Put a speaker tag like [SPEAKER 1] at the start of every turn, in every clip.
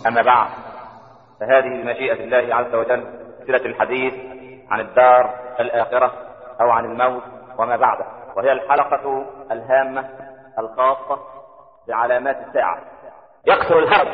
[SPEAKER 1] أما بعد فهذه مشيئة الله عز وجل سلسلة الحديث عن الدار الآخرة أو عن الموت وما بعده وهي الحلقة الهامة الخاصة بعلامات الساعة يكثر الهرب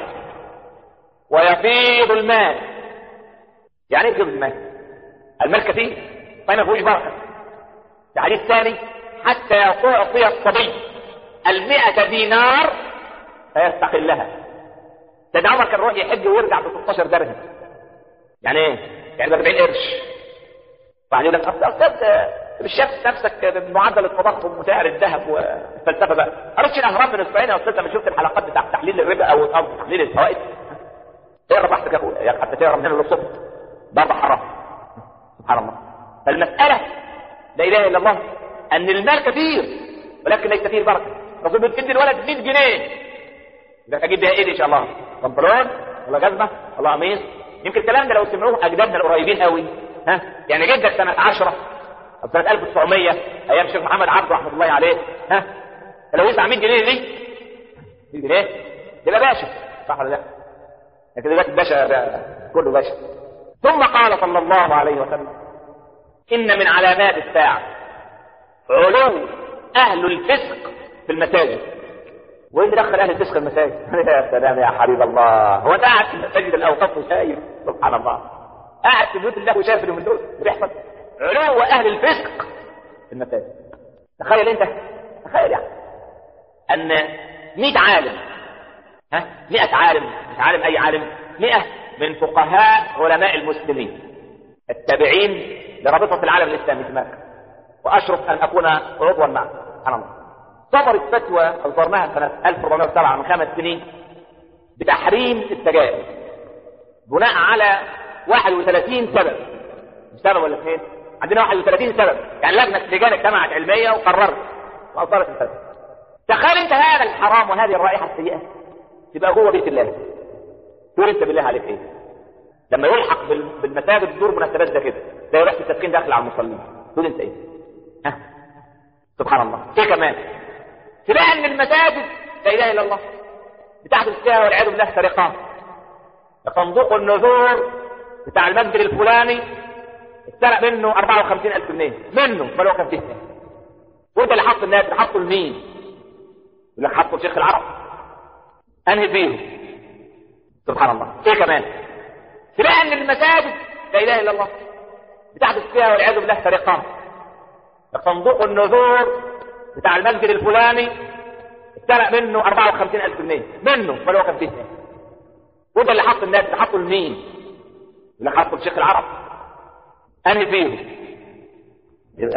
[SPEAKER 1] ويفيض المال يعني ايه يفيض المال؟ المال كثير فما فيهوش بركة الحديث الثاني حتى يعطي الصبي المئة دينار فيستقلها سيدنا عمر كان يروح يحج ويرجع ب 16 درهم يعني ايه؟ يعني ب 40 قرش بعد يقول لك اصل استاذ مش شايف نفسك بمعدل التضخم وسعر الذهب والفلسفه بقى قريتش الاهرام من اسبوعين يا استاذ لما شفت الحلقات بتاع تحليل الربا او او تحليل الفوائد اقرا بحثك يا اخويا حتى تقرا من هنا للصبح ضرب حرام سبحان الله فالمساله لا اله الا الله ان المال كثير ولكن ليس فيه بركه الرسول بيقول ادي الولد 100 جنيه يبقى اجيب بيها ايه ان شاء الله بنطلون ولا جزمه ولا قميص يمكن الكلام ده لو سمعوه اجدادنا القريبين قوي ها يعني جدك سنه 10 او سنه 1900 ايام الشيخ محمد عبده رحمه الله عليه ها لو يدفع 100 جنيه دي 100 جنيه يبقى باشا صح ولا لا؟ لكن دلوقتي الباشا ده كله باشا ثم قال صلى الله عليه وسلم ان من علامات الساعه علو اهل الفسق في المساجد وايه اللي دخل اهل الفسق المساجد يا سلام يا حبيب الله هو انت قاعد في المساجد الاوقاف وشايف سبحان الله قاعد في بيوت الله وشايف اللي من دول بيحصل علو اهل الفسق في المساجد تخيل انت تخيل يعني ان 100 عالم ها 100 عالم مش عالم اي عالم 100 من فقهاء علماء المسلمين التابعين لرابطه العالم الاسلامي في مكه واشرف ان اكون عضوا معه سبحان الله صدرت فتوى اصدرناها سنه 1407 من خمس سنين بتحريم السجائر بناء على 31 سبب سبب ولا اثنين عندنا 31 سبب يعني لجنه لجان اجتمعت علميه وقررت واصدرت الفتوى تخيل انت هذا الحرام وهذه الرائحه السيئه تبقى جوه بيت الله تقول انت بالله عليك ايه لما يلحق بالمساجد دور مناسبات ده كده زي ريحه التسكين داخل على المصلين تقول انت ايه ها سبحان الله ايه كمان تلاقي ان المساجد لا اله الا الله بتحدث فيها والعياذ بالله سرقات صندوق النذور بتاع المسجد الفلاني اتسرق منه 54000 جنيه منه ما لو كان فيه وانت اللي حط الناس حطوا لمين؟ يقول لك حطوا شيخ العرب انهي فيهم سبحان الله ايه كمان تلاقي ان المساجد لا اله الا الله بتحدث فيها والعياذ بالله سرقات صندوق النذور بتاع المسجد الفلاني اتسرق منه 54000 جنيه منه ما لو كان فيه وانت اللي حط الناس اللي حطوا لمين؟ يقول لك حطوا لشيخ العرب انهي فيهم؟ يبقى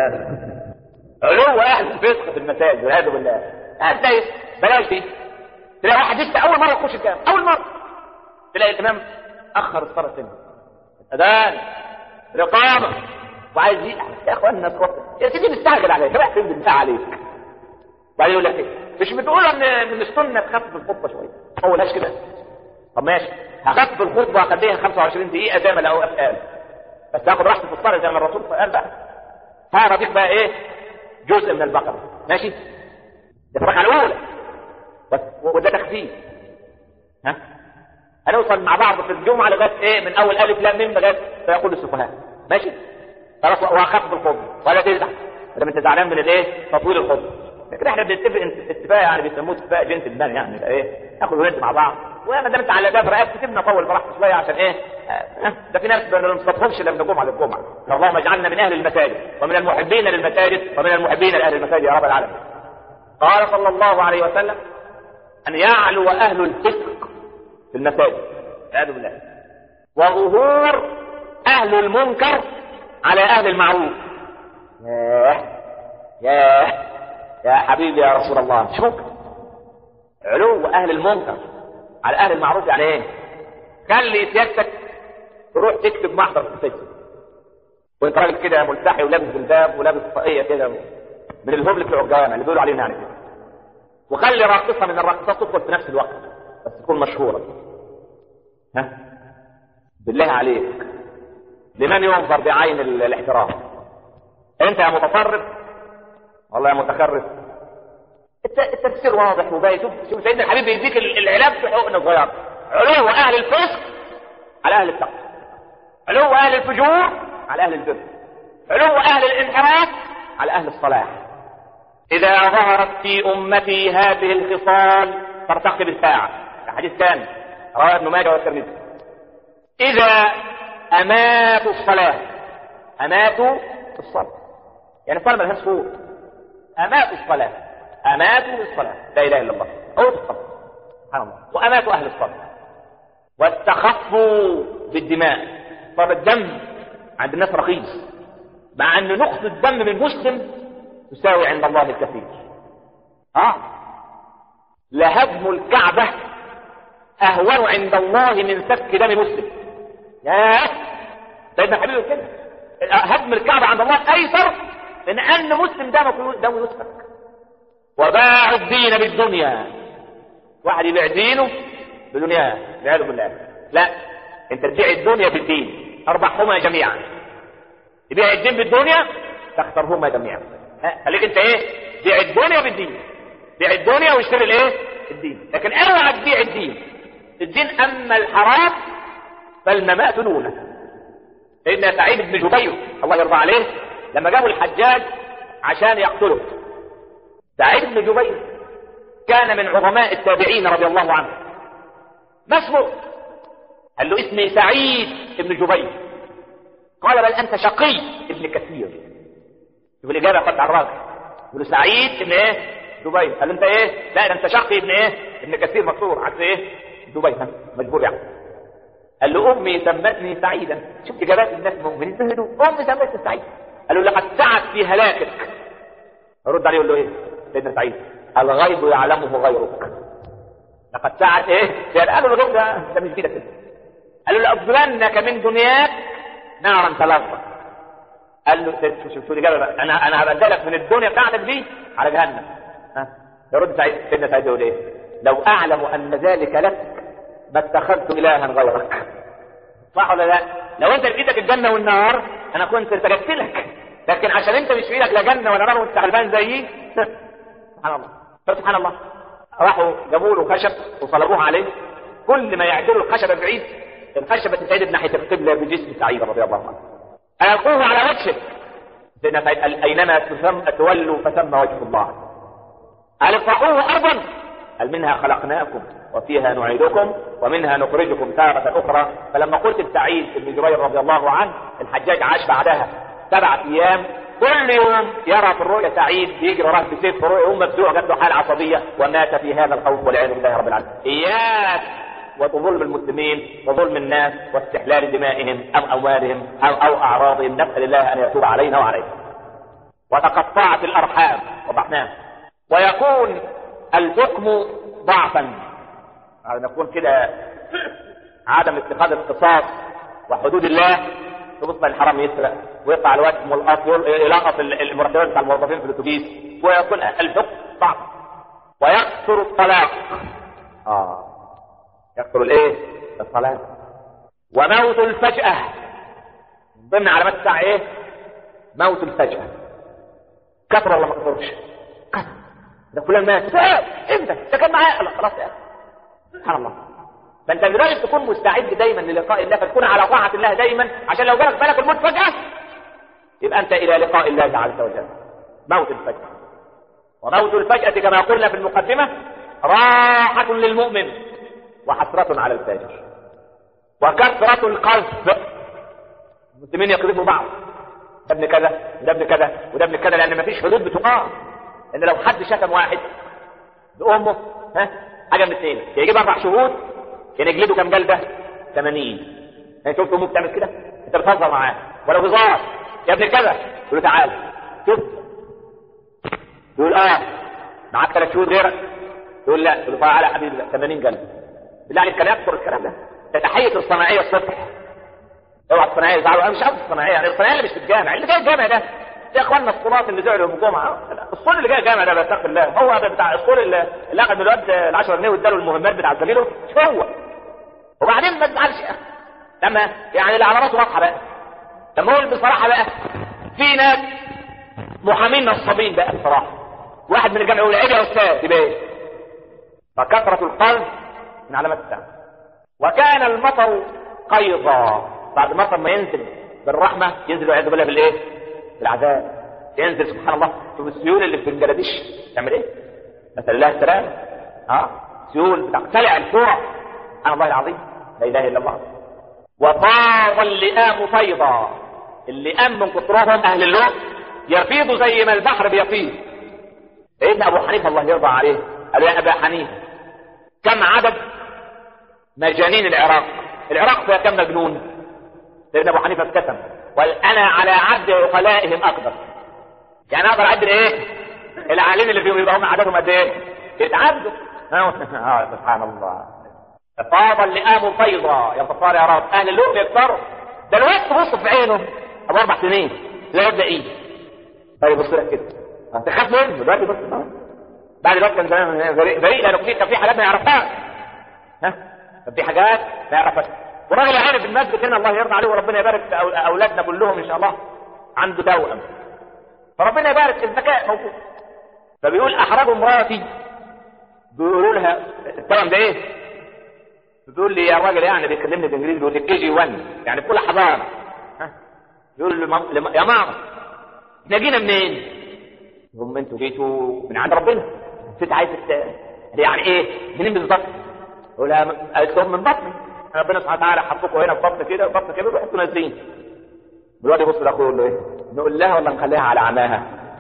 [SPEAKER 1] علو اهل الفسق في المساجد والعياذ بالله هتلاقي بلاش دي تلاقي واحد لسه اول مره يخش الجامع اول مره تلاقي الامام اخر الصلاه سنه اذان رقابه وعايز يا اخوانا يا سيدي مستعجل عليك رايح فين بالبتاع عليك بعدين يقول لك ايه مش بتقول ان من السنه تخفف الخطبه شويه ما قولهاش كده طب ماشي هخفف الخطبه هخليها 25 دقيقه زي ما الاوقات قال بس هاخد راحتي في الصلاه زي ما الرسول قال بقى هعرف بيك بقى ايه جزء من البقره ماشي ده الركعه الاولى وده تخفيف ها هنوصل مع بعض في الجمعه لغايه ايه من اول الف لام ميم لغايه فيقول السفهاء ماشي خلاص وهخفف الخطبه ولا تزعل ما انت زعلان من الايه تطويل الخطبه لكن احنا بنتفق اتفاق يعني بيسموه اتفاق جنتلمان يعني ايه ناخد وننت مع بعض وما دام انت على ده برقبتي سيبنا اطول براحتي شويه عشان ايه آه ده في ناس ما بنصطفهمش الا من الجمعه للجمعه اللهم اجعلنا من اهل المساجد ومن المحبين للمساجد ومن المحبين لاهل المساجد يا رب العالمين قال صلى الله عليه وسلم ان يعلو اهل الفسق في المساجد والعياذ بالله وظهور اهل المنكر على اهل المعروف ياه ياه يا حبيبي يا رسول الله مش ممكن علو اهل المنكر على اهل المعروف يعني ايه خلي سيادتك تروح تكتب محضر في السجن وانت راجل كده ملتحي ولابس جلباب ولابس طاقيه كده من الهبل بتوع الجوامع اللي بيقولوا علينا يعني كده وخلي راقصه من الراقصات تدخل في نفس الوقت بس تكون مشهوره ها بالله عليك لمن ينظر بعين الاحترام انت يا متطرف والله يا متخرف التفسير واضح وباين شوف شوف سيدنا الحبيب بيديك العلاج في حقوقنا صغيره علو اهل الفسق على اهل التقوى علو اهل الفجور على اهل البر علو اهل الانحراف على اهل الصلاح اذا ظهرت في امتي هذه الخصال ترتقي بالساعه حديث ثاني رواه ابن ماجه والترمذي اذا اماتوا الصلاه اماتوا الصلاه يعني الصلاه ملهاش صوت اماتوا الصلاه اماتوا الصلاه لا اله الا الله هو الصلاه سبحان الله واماتوا اهل الصلاه واستخفوا بالدماء صار الدم عند الناس رخيص مع ان نقص الدم من مسلم تساوي عند الله الكثير اه لهدم الكعبة اهون عند الله من سفك دم مسلم يا سيدنا حبيبي كده هدم الكعبة عند الله ايسر من ان مسلم دمه دمه يسفك وباعوا الدين بالدنيا واحد يبيع دينه بدنياه والعياذ بالله لا انت تبيع الدنيا بالدين اربحهما جميعا تبيع الدين بالدنيا تخسرهما جميعا خليك انت ايه بيع الدنيا بالدين بيع الدنيا واشتري الايه الدين لكن اوعى تبيع الدين الدين اما الحرام فالممات دونه سيدنا سعيد بن جبير الله يرضى عليه لما جابوا الحجاج عشان يقتله سعيد بن جبير كان من عظماء التابعين رضي الله عنه ما اسمه قال له اسمي سعيد بن جبير قال بل انت شقي ابن كثير يقول الاجابه قد على الراجل يقول له سعيد ابن ايه دبي قال له انت ايه لا ده انت شقي ابن ايه ابن كثير مكسور عكس ايه دبي مجبور يعني قال له امي سمتني سعيدا شفت اجابات الناس المؤمنين زهدوا امي سمتني سعيد قال له لقد سعت في هلاكك رد عليه يقول له ايه سيدنا سعيد الغيب يعلمه غيرك لقد سعت ايه قالوا له ده ده مش كده كده قال له لأبذلنك من دنياك نارا تلظى قال له شوف شوف الإجابة بقى أنا أنا هبدلك من الدنيا بتاعتك دي على جهنم ها يرد سعيد سيدنا سعيد يقول إيه؟ لو أعلم أن ذلك لك ما اتخذت إلها غيرك صح ولا لا؟ لو أنت لقيتك الجنة والنار أنا كنت سجدت لك لكن عشان أنت مش في إيدك لا جنة ولا نار وأنت غلبان زيي سبحان الله سبحان الله راحوا جابوا له خشب وصلبوه عليه كل ما يعدلوا الخشبة بعيد الخشبة تتعدل ناحية القبلة بجسم سعيد رضي الله عنه ألقوه على وجهه سيدنا سعيد قال أينما تثم تولوا فثم وجه الله قال ارفعوه أرضا قال منها خلقناكم وفيها نعيدكم ومنها نخرجكم تارة أخرى فلما قلت لسعيد بن جبير رضي الله عنه الحجاج عاش بعدها سبعة أيام كل يوم يرى في الرؤيا سعيد يجري وراه بسيف في الرؤيا يقوم مبدوع جات له حاله عصبيه ومات في هذا الخوف والعياذ بالله رب العالمين اياك وظلم المسلمين وظلم الناس واستحلال دمائهم او اموالهم او او اعراضهم نسال الله ان يتوب علينا وعليكم وتقطعت الارحام وضعناها ويكون الحكم ضعفا على نكون كده عدم اتخاذ القصاص وحدود الله تبص الحرام يسرق ويقطع الوجه ملقط يلقط المرتبات بتاع الموظفين في الاتوبيس ويكون الحكم ضعف ويكثر الطلاق اه يكثر الايه الطلاق وموت الفجأة من ضمن علامات الساعة ايه موت الفجأة كثر ولا ما كثرش كثر ده فلان مات امتى ده كان معايا لا خلاص يا سبحان الله فانت لازم تكون مستعد دايما للقاء الله فتكون على طاعة الله دايما عشان لو جالك بالك الموت فجأة يبقى انت الى لقاء الله عز وجل موت الفجأة وموت الفجأة كما قلنا في المقدمة راحة للمؤمن وحسرة على الفاجر وكثرة القذف المسلمين يقذفوا بعض ده ابن كذا وده ابن كذا وده ابن كذا لان مفيش حدود بتقام ان لو حد شتم واحد بامه ها حاجه من اثنين يجيب اربع شهود كان يجلده كام جلده 80 يعني شفت امه بتعمل كده انت بتهزر معاه ولو هزار يا ابن كذا يقول له تعالى شوف يقول اه معاك ثلاث شهور غيرك يقول لا يقول له تعالى يا حبيبي 80 جلده بالله عليك كان يكثر الكلام ده ده تحيه الصناعيه الصبح اوعى الصناعيه يزعلوا انا مش عاوز الصناعيه يعني الصناعيه اللي مش في الجامع اللي جاي الجامع ده يا اخوانا الصلاة اللي زعلوا يوم الجمعه الصول اللي جاي الجامع ده بيتقي الله هو ده بتاع الصول اللي اللي اخذ من الواد ال 10 جنيه واداله المهمات بتاع زميله مش هو وبعدين ما تزعلش يا اخي لما يعني العلامات واضحه بقى لما اقول بصراحه بقى في ناس محامين نصابين بقى بصراحه واحد من الجامع يقول عيب يا استاذ يبقى ايه فكثره القلب من علامات الساعه وكان المطر قيضا بعد المطر ما ينزل بالرحمة ينزل والعياذ بالله بالايه؟ بالعذاب ينزل سبحان الله شوف السيول اللي في بنجلاديش تعمل ايه؟ نسأل الله السلامة ها سيول بتقتلع الفرع سبحان الله العظيم لا اله الا الله وفاض اللئام فيضا اللئام من كثرهم اهل اللؤم يفيض زي ما البحر بيفيض سيدنا ابو حنيفه الله يرضى عليه قال يا ابا حنيفه كم عدد مجانين العراق العراق فيها كم مجنون سيدنا ابو حنيفه ابتسم قال انا على عد عقلائهم اقدر يعني اقدر اعد ايه العالم اللي فيهم يبقى هم عددهم قد ايه يتعدوا آه سبحان الله فاض اللئام فيضا يا كفار يا رب اهل اللؤم يكفروا ده الوقت بص في عينه ابو اربع سنين لا يبدا ايه طيب بص لك كده تخاف منه دلوقتي بص بعد الوقت كان زمان بريء بريء لانه كان في حاجات ما يعرفهاش ها كان في حاجات ما يعرفهاش وراجل عارف المسجد هنا الله يرضى عليه وربنا يبارك في اولادنا كلهم ان شاء الله عنده توأم فربنا يبارك في الذكاء موجود فبيقول احرجوا امراتي بيقولوا لها التوأم ده ايه؟ بتقول لي يا راجل يعني بيكلمني بالانجليزي بيقول لي كي جي 1 يعني في كل حضاره يقول لي لم... يا ماما احنا جينا منين؟ هم انتوا جيتوا من عند ربنا ست عايز يعني ايه؟ منين بالظبط؟ يقول لها قالت لهم من بطني ربنا سبحانه وتعالى حطكم هنا في بطن كده بطن كده وانتوا نازلين الواد يبص لاخوه يقول له ايه؟ نقول لها ولا نخليها على عماها؟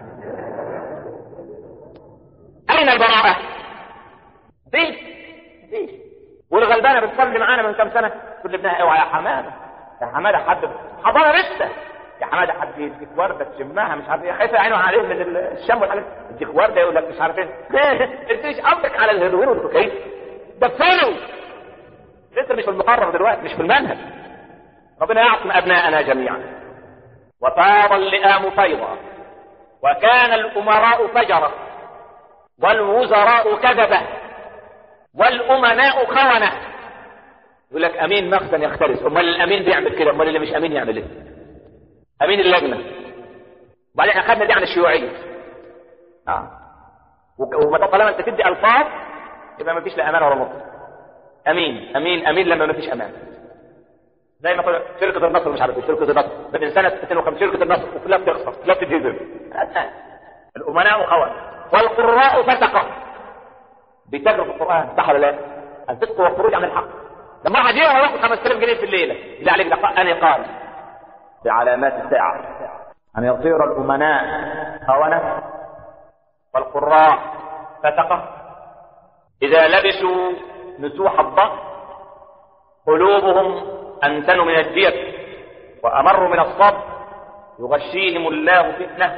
[SPEAKER 1] اين البراءة؟ فين؟ فين؟ والغلبانه بتصلي معانا من كام سنه تقول لابنها اوعى يا حماده يا حماده حد حضانه لسه يا حماده حد يديك ورده تشمها مش عارف ايه خايفه عينه عليه من الشم والحاجات يديك ورده يقول لك مش عارف ايه انت مش قصدك على الهيروين والكوكايين دفنوا لسه مش في المقرر دلوقتي مش في المنهج ربنا يعصم ابناءنا جميعا وفاض اللئام فيضا وكان الامراء فجرا والوزراء كذبه والامناء خونه يقول لك امين مخزن يختلس امال الامين بيعمل كده امال اللي مش امين يعمل ايه امين اللجنه وبعدين احنا خدنا دي عن الشيوعيه اه وما طالما انت تدي الفاظ يبقى ما فيش لا امان ولا نطق امين امين امين لما ما فيش امان زي ما قلت شركه النصر مش عارف شركه النصر ده من سنه 52 شركه النصر وكلها بتخسر كلها بتتهزم الامناء خونه والقراء فسقه بيتاجروا في القران صح ولا لا؟ الفسق والخروج عن الحق لما واحد يقرا ياخد 5000 جنيه في الليله اللي عليك ده اني قال بعلامات الساعه ان يصير الامناء خونه والقراء فسقه اذا لبسوا نسوح الضغط قلوبهم انتن من الديك وامر من الصبر يغشيهم الله فتنه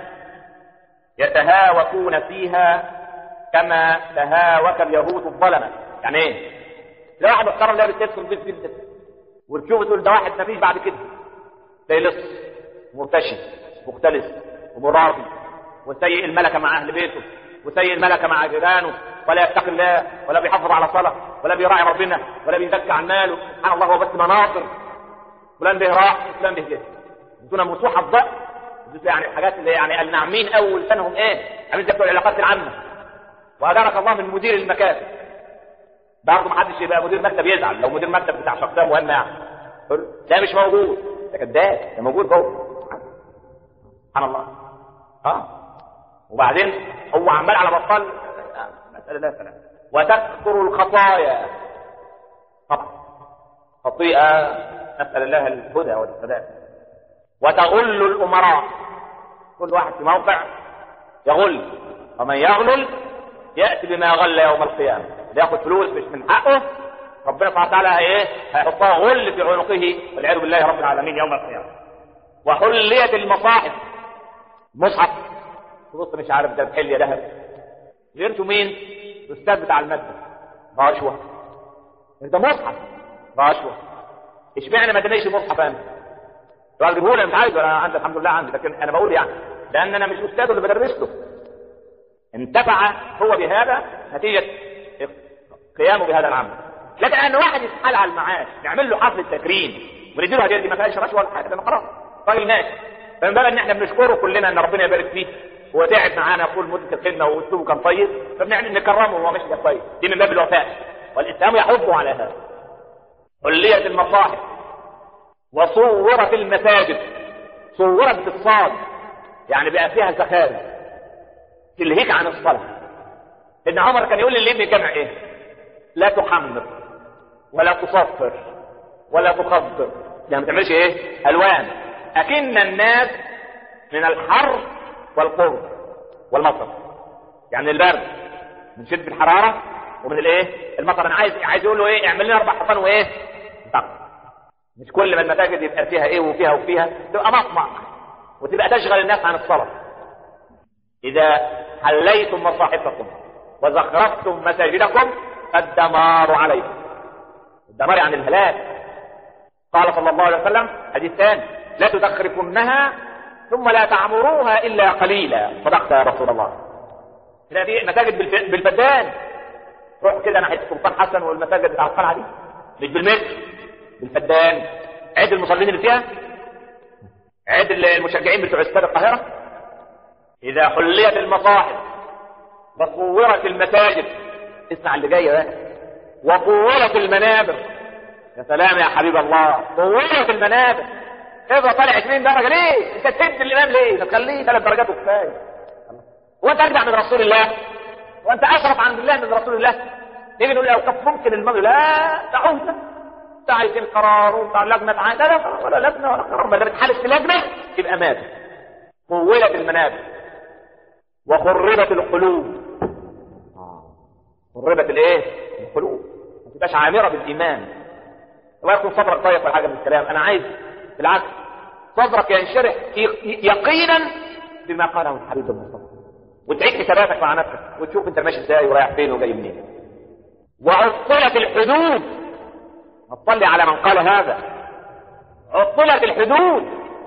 [SPEAKER 1] يتهاوكون فيها كما تهاوك اليهود الظلمه يعني ايه لا واحد محترم لابس لبس نظيف جدا وتشوف تقول ده واحد مفيش بعد كده تلاقي لص مرتشي مختلس ومراضي وسيء الملكه مع اهل بيته وسيء الملكه مع جيرانه ولا يتقي الله ولا بيحافظ على صلاه ولا بيراعي ربنا ولا بيزكى عن ماله سبحان الله هو بس مناصر فلان به راح فلان به جه دون مسوح الضأ يعني الحاجات اللي يعني الناعمين اول سنهم ايه عاملين زي بتوع العلاقات العامه واجرك الله من مدير المكاتب برضه ما حدش يبقى مدير مكتب يزعل لو مدير مكتب بتاع شخصيه مهمه يعني ده مش موجود ده كذاب ده موجود جوه سبحان الله اه وبعدين هو عمال على بطال مسألة لا سلام وتكثر الخطايا طبعا خطيئة نسأل الله الهدى والسداد وتغل الأمراء كل واحد في موقع يغل ومن يغلل يأتي بما غل يوم القيامة ياخد فلوس مش من حقه ربنا سبحانه وتعالى ايه هيحطها غل في عنقه والعياذ بالله رب العالمين يوم القيامة وحليت المصاحف مصحف تبص مش عارف ده بحلية ذهب غيرته مين؟ الاستاذ بتاع المادة رشوة انت مصحف رشوة اشمعنى ما ادانيش مصحف انا؟ قال جيبه لي مش عايزه انا عندي الحمد لله عندي لكن انا بقول يعني لان انا مش استاذ اللي بدرس له انتفع هو بهذا نتيجة قيامه بهذا العمل لكن ان واحد يتحال على المعاش نعمل له حفله تكريم ونديله هديه دي ما فيهاش رشوه ولا حاجه ده خلاص راجل ماشي فمن باب ان احنا بنشكره كلنا ان ربنا يبارك فيه هو تعب معانا يقول مده الخدمه واسلوبه كان طيب فبنعمل نكرمه وهو ماشي كويس دي من باب الوفاء والاسلام يحض على هذا حليت المصاحف وصورت المساجد صورت بالصاد يعني بقى فيها زخارف تلهيك عن الصلاة ابن عمر كان يقول للابن الجمع ايه لا تحمر ولا تصفر ولا تخضر يعني ما تعملش ايه الوان اكن الناس من الحر والقرب والمطر يعني البرد من شده الحراره ومن الايه المطر انا عايز عايز يقول له ايه اعمل لنا اربع حصان وايه طق. مش كل ما المساجد يبقى فيها ايه وفيها وفيها تبقى مطمع وتبقى تشغل الناس عن الصلاه اذا حليتم مصاحفكم وزخرفتم مساجدكم فالدمار عليكم الدمار عن الهلاك قال صلى الله عليه وسلم حديث ثاني لا تزخرفنها ثم لا تعمروها الا قليلا صدقت يا رسول الله تلاقي مساجد بالف- بالفدان روح كده ناحيه سلطان حسن والمساجد بتاع القلعه دي مش بالمتر بالفدان عد المصلين اللي فيها عد المشجعين بتوع استاد القاهره اذا حليت المصاحف وصورت المساجد اسمع اللي جاي ده وقورت المنابر يا سلام يا حبيب الله قورت المنابر افضل طالع 20 درجه ليه؟ انت تسد الامام ليه؟ تخليه ثلاث درجات وكفايه هو انت اجدع من رسول الله؟ وانت اشرف عند الله من رسول الله؟ نيجي نقول لو كان ممكن المرء لا تعود انت عايزين قرار وبتاع لجنه عاد لا لا ولا لجنه ولا قرار ما دام اتحالف في لجنه يبقى مات قولت المنابر وخربت القلوب خربت الايه؟ القلوب ما تبقاش عامره بالايمان ولا يكون صدرك ضيق ولا حاجه من الكلام انا عايز بالعكس صدرك ينشرح يقينا بما قاله الحبيب المصطفى وتعيد حساباتك مع نفسك وتشوف انت ماشي ازاي ورايح فين وجاي منين وعطلت الحدود هتصلي على من قال هذا عطلت الحدود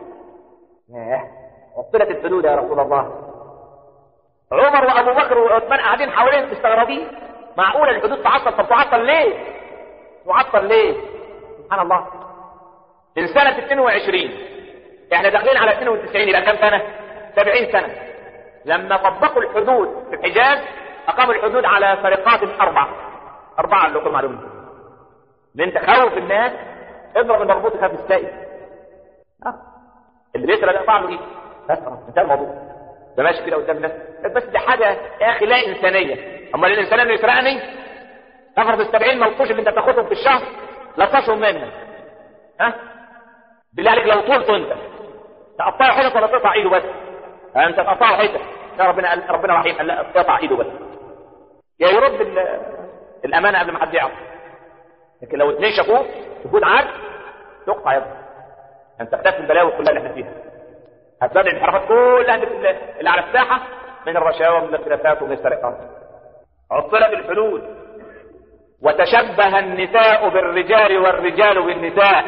[SPEAKER 1] ياه عطلت الحدود يا رسول الله عمر وابو بكر وعثمان قاعدين حوالين مستغربين معقول الحدود تعطل طب تعطل ليه؟ تعطل ليه؟ سبحان الله من سنة 22 احنا داخلين على 92 يبقى كام سنة؟ 70 سنة لما طبقوا الحدود في الحجاز اقاموا الحدود على فرقات اربعة اربعة اللي لكم معلومة ان انت خوف الناس اضرب المربوط خاف السائل اه اللي بيسرق ده طعمه ايه؟ بس خلاص انتهى الموضوع ده ماشي كده قدام الناس بس دي حاجة يا اخي لا انسانية امال الانسان اللي يسرقني افرض السبعين ملقوش اللي انت بتاخدهم في الشهر لطشهم منك ها بالله عليك لو طولته انت تقطعه حتت ولا تقطع ايده بس انت تقطعه حتت يا ربنا قال ربنا رحيم قال لا تقطع ايده بس يا يرد ال- الامانه قبل ما حد يعرف لكن لو اثنين شافوه تكون عدل تقطع يده انت تختفي البلاوي كلها اللي احنا فيها هتلاقي الانحرافات كلها اللي اللي على الساحه من الرشاوى ومن الاختلافات ومن السرقات عطلت الحدود وتشبه النساء بالرجال والرجال بالنساء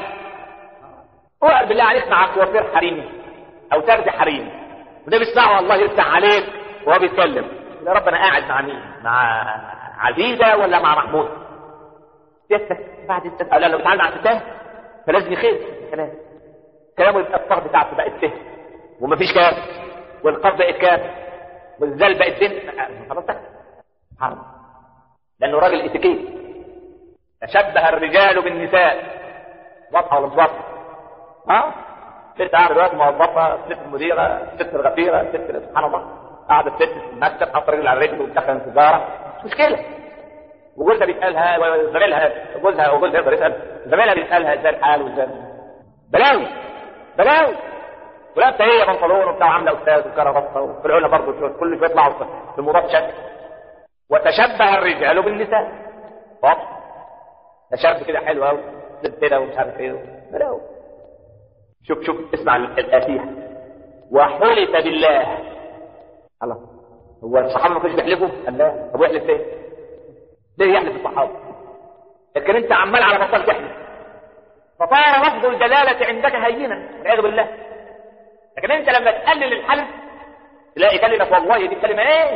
[SPEAKER 1] اقعد بالله عليك مع كوافير حريمي او سرد حريمي وده بيسمعه الله يفتح عليك وهو بيتكلم يا رب انا قاعد مع مين مع عزيزه ولا مع محمود سيادتك بعد التسأل لا لو بتعامل مع فتاه فلازم يخير الكلام كلامه يبقى الطاقه بتاعته بقت فهم ومفيش كاف والقاف بقت كاف والزال بقت دم خلاص سبحان الله لانه راجل اتيكيت تشبه الرجال بالنساء واضحه ولا مش واضحه؟ ها؟ ست قاعده دلوقتي موظفه ست المديره ست الغفيره ست سبحان الله قاعده ست في المكتب حاطه رجل على رجل وبتدخن سيجاره مش مشكله وجوزها بيسالها وزميلها جوزها وجوزها يقدر يسال زميلها بيسالها ازاي الحال وازاي بلاوي بلاوي ولابسه هي بنطلون وبتاع عامله استاذ وكرافته وفي العلا برضه كل شويه يطلعوا في المضاد شكل وتشبه الرجال بالنساء واضح ده شاب كده حلو قوي كده ومش عارف ايه بلاوي شوف شوف اسمع الاتيه وحلف بالله الله هو الصحابه ما كانوش بيحلفوا؟ قال لا طب يحلف ليه؟ ليه يحلف الصحابه؟ لكن انت عمال على بطال تحلف فصار لفظ الجلاله عندك هينا والعياذ بالله لكن انت لما تقلل الحلف تلاقي كلمه والله دي كلمه ايه؟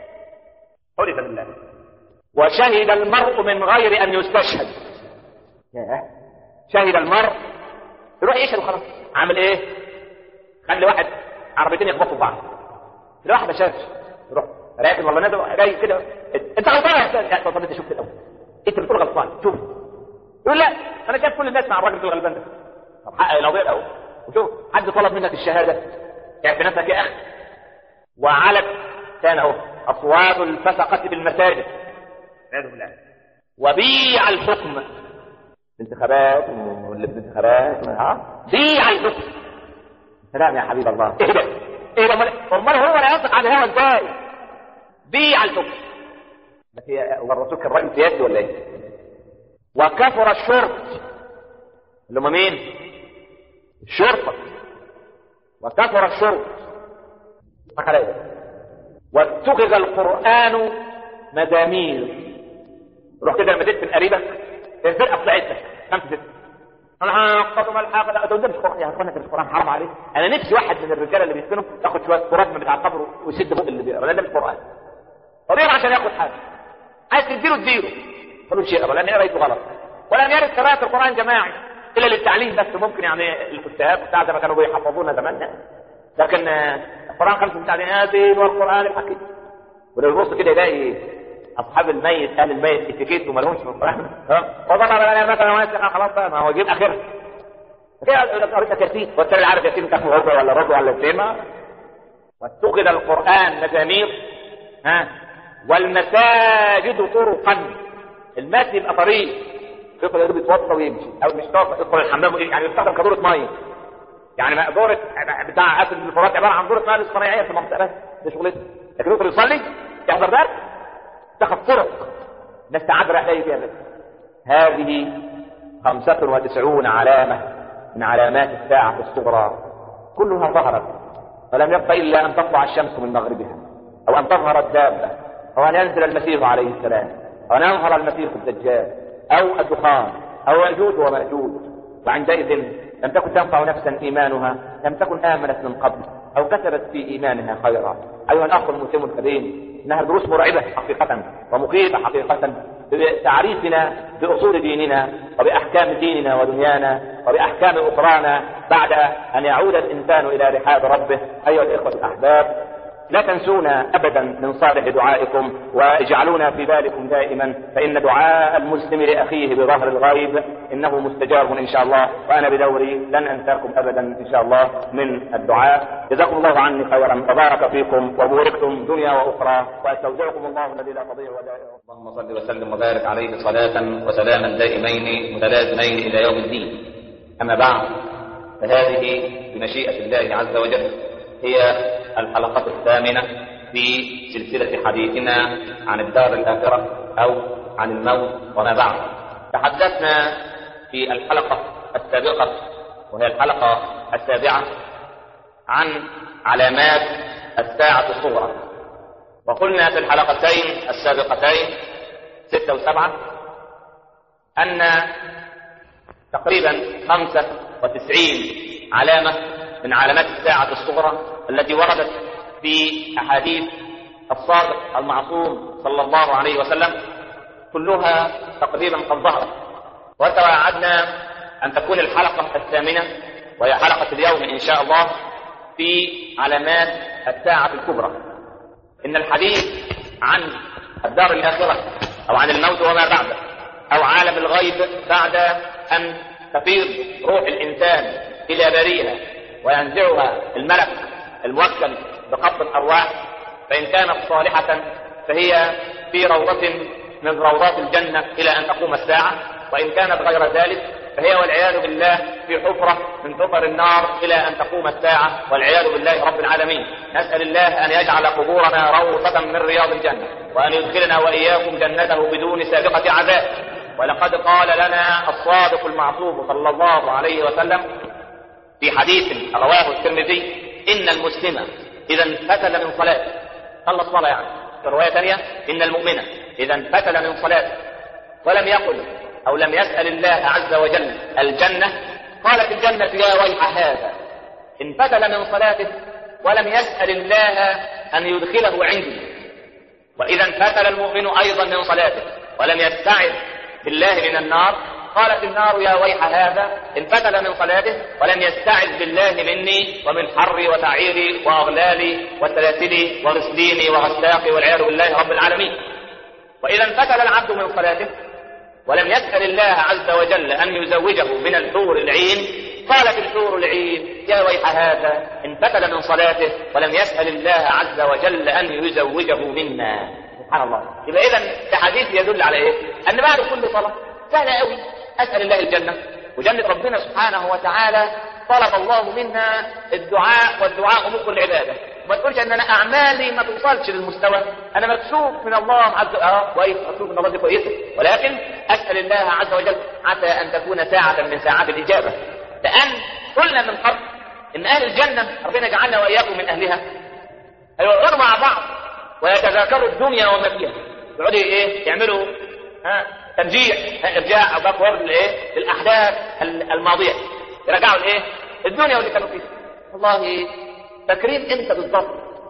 [SPEAKER 1] حلف بالله وشهد المرء من غير ان يستشهد ياه شهد المرء يروح يشهد وخلاص عامل ايه؟ خلي واحد عربيتين يخبطوا في بعض الواحد ما شافش يروح راكب والله نازل جاي كده انت غلطان يا استاذ طب انت شفت الاول انت بتقول غلطان شوف يقول لا انا شايف كل الناس مع الراجل الغلبان ده طب حقق القضيه الاول وشوف حد طلب منك الشهاده اعرف نفسك يا اخي وعلت كان اهو اصوات الفسقه بالمساجد والعياذ بالله وبيع الحكم انتخابات واللي بالانتخابات ها بيع الحكم سلام يا حبيب الله ايه ده ايه ده امال أمال هو لا ينطق عن الهوى ازاي بيع الحكم بس هي هو الرسول كان راجل سياسي ولا ايه وكثر الشرط اللي هم مين الشرطه وكثر الشرط واتخذ القران مزامير روح كده لما تدفن قريبك الفرقه بتاعتك خمسه سته انا هقطم الحاجه لا ده مش قران يا اخوانا ده مش قران حرام عليك انا نفسي واحد من الرجاله اللي بيدفنوا ياخد شويه تراب من بتاع القبر ويسد بق اللي بيقرا ده مش قران طبيعي عشان ياخد حاجه عايز تديله اديله قالوا شيء يقرا لان قرايته غلط ولم يرد قراءه القران جماعي الا للتعليم بس ممكن يعني الكتاب بتاع زي ما كانوا بيحفظونا زمان لكن القران خمس بتاع هذه والقران الحكيم ولو يبص كده يلاقي اصحاب الميت اهل الميت اتيكيت وما لهمش في القران وضرب لنا مثلا واسع خلاص بقى ما هو جيب اخرها كده قريت ياسين والتاني اللي عارف ياسين تاخد ربع ولا ربع ولا اثنين واتخذ القران مزامير ها والمساجد طرقا المسجد يبقى طريق يدخل يا دوب يتوضى ويمشي او مش توضى يدخل الحمام يعني يستخدم كدوره ميه يعني مقدورة بتاع اسد الفرات عباره عن دوره ميه صناعيه في المنطقه بس ده شغلته لكن يدخل يصلي يحضر درس تاخد طرق الناس تعب رايح جاي فيها بس هذه خمسة وتسعون علامة من علامات الساعة الصغرى كلها ظهرت فلم يبق إلا أن تطلع الشمس من مغربها أو أن تظهر الدابة أو أن ينزل المسيح عليه السلام أو أن يظهر المسيح الدجال أو الدخان أو يأجوج ومأجوج وعندئذ لم تكن تنفع نفسا إيمانها لم تكن آمنت من قبل أو كسبت في إيمانها خيرا أيها الأخ المسلم الكريم إنها دروس مرعبة حقيقة ومخيفة حقيقة بتعريفنا بأصول ديننا وبأحكام ديننا ودنيانا وبأحكام أخرانا بعد أن يعود الإنسان إلى رحاب ربه أيها الإخوة الأحباب لا تنسونا ابدا من صالح دعائكم واجعلونا في بالكم دائما فان دعاء المسلم لاخيه بظهر الغيب انه مستجاب ان شاء الله وانا بدوري لن انساكم ابدا ان شاء الله من الدعاء جزاكم الله عني خيرا وبارك فيكم وبوركتم دنيا واخرى واستودعكم الله الذي لا تضيع ودائعه
[SPEAKER 2] اللهم صل وسلم وبارك عليه صلاه وسلاما دائمين متلازمين الى يوم الدين اما بعد فهذه بمشيئه الله عز وجل هي الحلقة الثامنة في سلسلة حديثنا عن الدار الآخرة أو عن الموت وما بعد. تحدثنا في الحلقة السابقة وهي الحلقة السابعة عن علامات الساعة الصغرى. وقلنا في الحلقتين السابقتين ستة وسبعة أن تقريبا خمسة وتسعين علامة من علامات الساعة الصغرى التي وردت في أحاديث الصادق المعصوم صلى الله عليه وسلم كلها تقريبا قد ظهرت وتوعدنا أن تكون الحلقة الثامنة وهي حلقة اليوم إن شاء الله في علامات الساعة الكبرى إن الحديث عن الدار الآخرة أو عن الموت وما بعده أو عالم الغيب بعد أن تفيض روح الإنسان إلى بريها وينزعها الملك الموكل بقبض الأرواح فإن كانت صالحة فهي في روضة من روضات الجنة إلى أن تقوم الساعة وإن كانت غير ذلك فهي والعياذ بالله في حفرة من حفر النار إلى أن تقوم الساعة والعياذ بالله رب العالمين نسأل الله أن يجعل قبورنا روضة من رياض الجنة وأن يدخلنا وإياكم جنته بدون سابقة عذاب ولقد قال لنا الصادق المعصوم صلى الله عليه وسلم في حديث رواه الترمذي إن المسلم إذا انفتل من صلاته صلى الصلاة يعني في رواية ثانية إن المؤمن إذا انفتل من صلاته ولم يقل أو لم يسأل الله عز وجل الجنة قالت الجنة يا ويح هذا انفتل من صلاته ولم يسأل الله أن يدخله عندي وإذا انفتل المؤمن أيضا من صلاته ولم يستعذ بالله من النار قالت النار يا ويح هذا انفتل من صلاته ولم يستعذ بالله مني ومن حري وتعيري واغلالي وسلاسلي وغسليني وغساقي والعياذ بالله رب العالمين واذا انفتل العبد من صلاته
[SPEAKER 1] ولم يسأل الله عز وجل أن يزوجه من الحور العين قالت الحور العين يا ويح هذا انفتل من صلاته ولم يسأل الله عز وجل أن يزوجه منا سبحان الله يبقى إذا الحديث يدل على إيه؟ أن بعد كل صلاة سهل قوي أسأل الله الجنة وجنة ربنا سبحانه وتعالى طلب الله منا الدعاء والدعاء مخ العبادة ما تقولش ان انا اعمالي ما توصلش للمستوى انا مكسوف من الله عز وجل اه كويس مكسوف من الله دي كويسه ولكن اسال الله عز وجل عسى ان تكون ساعه من ساعات الاجابه لان قلنا من قبل ان اهل الجنه ربنا يجعلنا واياكم من اهلها هيقعدوا مع بعض ويتذاكروا الدنيا وما فيها يقعدوا ايه يعملوا ها ترجيع ارجاع او باكورد لايه للاحداث الماضيه يرجعوا لايه الدنيا واللي كانوا فيها والله فاكرين امتى بالظبط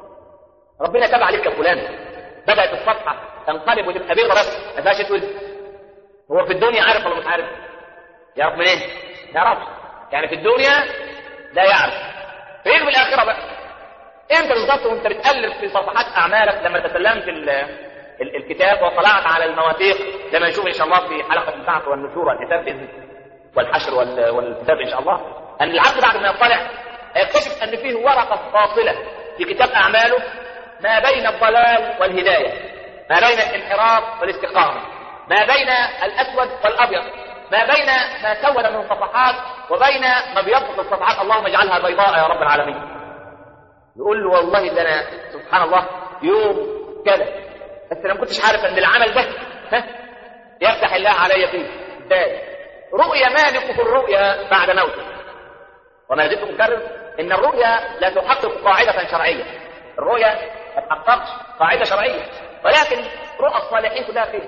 [SPEAKER 1] ربنا تاب عليك يا فلان بدات الصفحه تنقلب وتبقى بيضه بس ما فيهاش اسود هو في الدنيا عارف ولا مش عارف يعرف منين ما يعرفش يعني في الدنيا لا يعرف فيجي في الاخره بقى امتى بالظبط وانت بتالف في صفحات اعمالك لما تسلمت ال ال الكتاب وطلعت على المواثيق زي ما نشوف ان شاء الله في حلقه البعث والنشور والحساب باذن والحشر والكتاب ان شاء الله ان العبد بعد ما يطلع يكتشف ان فيه ورقه فاصله في كتاب اعماله ما بين الضلال والهدايه ما بين الانحراف والاستقامه ما بين الاسود والابيض ما بين ما سود من صفحات وبين ما بيضبط الصفحات اللهم اجعلها بيضاء يا رب العالمين يقول له والله ده انا سبحان الله يوم كذا بس انا ما كنتش عارف ان العمل ده ها يفتح الله علي فيه ازاي رؤيا مالك في الرؤيا بعد موته وما زلت مكرر ان الرؤيا لا تحقق قاعده شرعيه الرؤيا ما تحققش قاعده شرعيه ولكن رؤى الصالحين كلها خير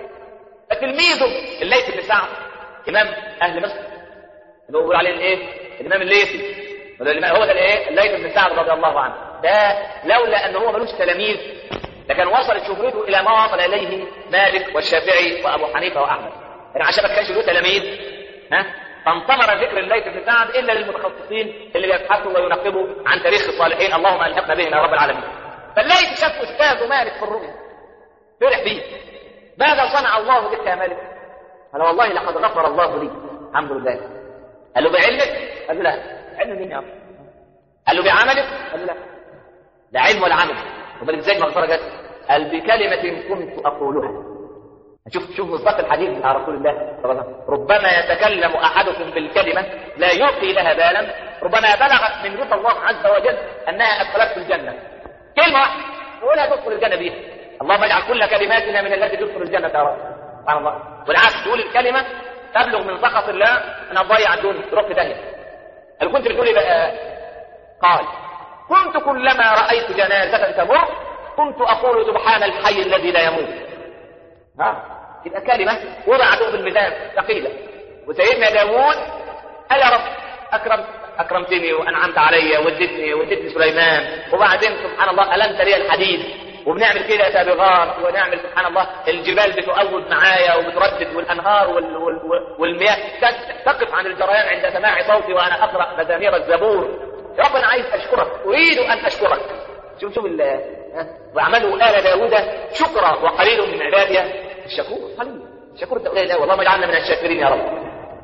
[SPEAKER 1] فتلميذه الليث بن سعد امام اهل مصر اللي هو بيقول عليه الايه الامام الليثي هو ده الايه الليث بن سعد رضي الله عنه ده لولا ان هو ملوش تلاميذ لكان وصلت شهرته الى ما وصل اليه مالك والشافعي وابو حنيفه واحمد يعني عشان ما كانش له تلاميذ ها فانطمر ذكر الليث بن سعد الا للمتخصصين اللي بيبحثوا وينقبوا عن تاريخ الصالحين اللهم الحقنا بهم يا رب العالمين فالليث شاف استاذه مالك في الرؤيا فرح بيه ماذا صنع الله بك يا مالك؟ قال والله لقد غفر الله لي الحمد لله قال له بعلمك؟ قال له لا علم مين يا رب؟ قال له بعملك؟ قال له لا لا علم ولا عمل وبالك ازاي المغفره جت؟ قال بكلمة كنت أقولها شوف شوف مصداق الحديث بتاع رسول الله صلى الله عليه وسلم ربما يتكلم احدكم بالكلمه لا يلقي لها بالا ربما بلغت من رضا الله عز وجل انها ادخلته الجنه كلمه واحده ولا تدخل الجنه بيها اللهم اجعل كل كلماتنا من التي تدخل الجنه يا رب سبحان الله والعكس تقول الكلمه تبلغ من سخط الله انا اضيع الدنيا تروح في داهيه هل كنت بتقول بقى قال كنت كلما رايت جنازه تمر كنت اقول سبحان الحي الذي لا يموت ها يبقى كلمة وضعت بالميزان ثقيلة وسيدنا داوود قال يا رب أكرمت أكرمتني وأنعمت علي وادتني وادتني سليمان وبعدين سبحان الله ألمت لي الحديد وبنعمل كده سابغات ونعمل سبحان الله الجبال بتؤود معايا وبتردد والأنهار وال وال والمياه تقف عن الجريان عند سماع صوتي وأنا أقرأ مزامير الزبور يا رب أنا عايز أشكرك أريد أن أشكرك شوف شوف واعملوا آل داوود شكرا وقليل من عبادي الشكور قليل الشكور ده قليل والله ما اجعلنا من الشاكرين يا رب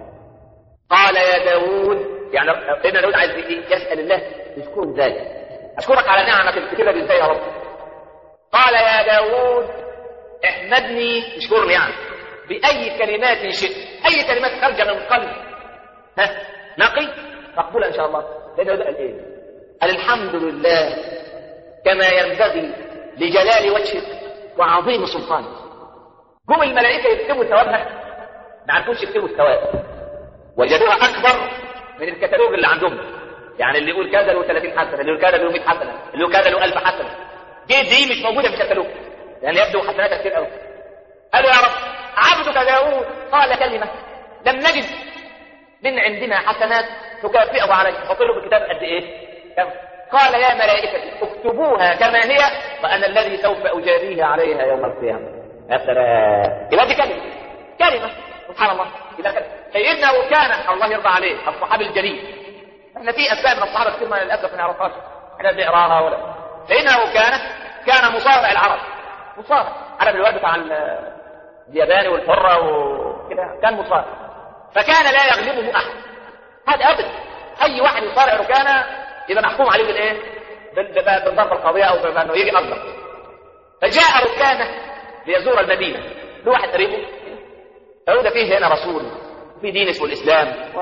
[SPEAKER 1] قال يا داوود يعني سيدنا داوود عايز يسال الله يشكر ازاي اشكرك على نعمك الكتيره دي ازاي يا رب قال يا داوود احمدني اشكرني يعني باي كلمات شئت اي كلمات خارجه من القلب ها نقي مقبوله ان شاء الله سيدنا داوود قال ايه قال الحمد لله كما ينبغي لجلال وجهك وعظيم سلطانك هم الملائكه يكتبوا ثوابها ما عرفوش يكتبوا الثواب وجدوها اكبر من الكتالوج اللي عندهم يعني اللي يقول كذا له 30 حسنه اللي يقول كذا له 100 حسنه اللي يقول كذا له 1000 حسنه دي دي مش موجوده في الكتالوج لان يعني يبدو حسناتها كتير قوي قالوا يا رب عبدك داوود قال كلمه لم نجد من عندنا حسنات تكافئه عليه فطلبوا الكتاب قد ايه؟ كم؟ قال يا ملائكتي اكتبوها كما هي وانا الذي سوف اجاريه عليها يوم القيامه يا سلام يبقى دي كلمه كلمه سبحان الله يبقى كلمه سيدنا وكان الله يرضى عليه الصحابي الجليل احنا في اسباب من الصحابه كثير ما للاسف ما نعرفهاش احنا بنقراها ولا سيدنا وكان كان مصارع العرب مصارع عرب الواد بتاع الياباني والحره و... كده كان مصارع فكان لا يغلبه احد هذا ابدا اي واحد يصارع ركانه يبقى محكوم عليه بالايه؟ بالضربه القاضيه او بانه يجي افضل فجاء ركانه ليزور المدينه له واحد قريبه فهو ده فيه هنا رسول في دين اسمه الاسلام و...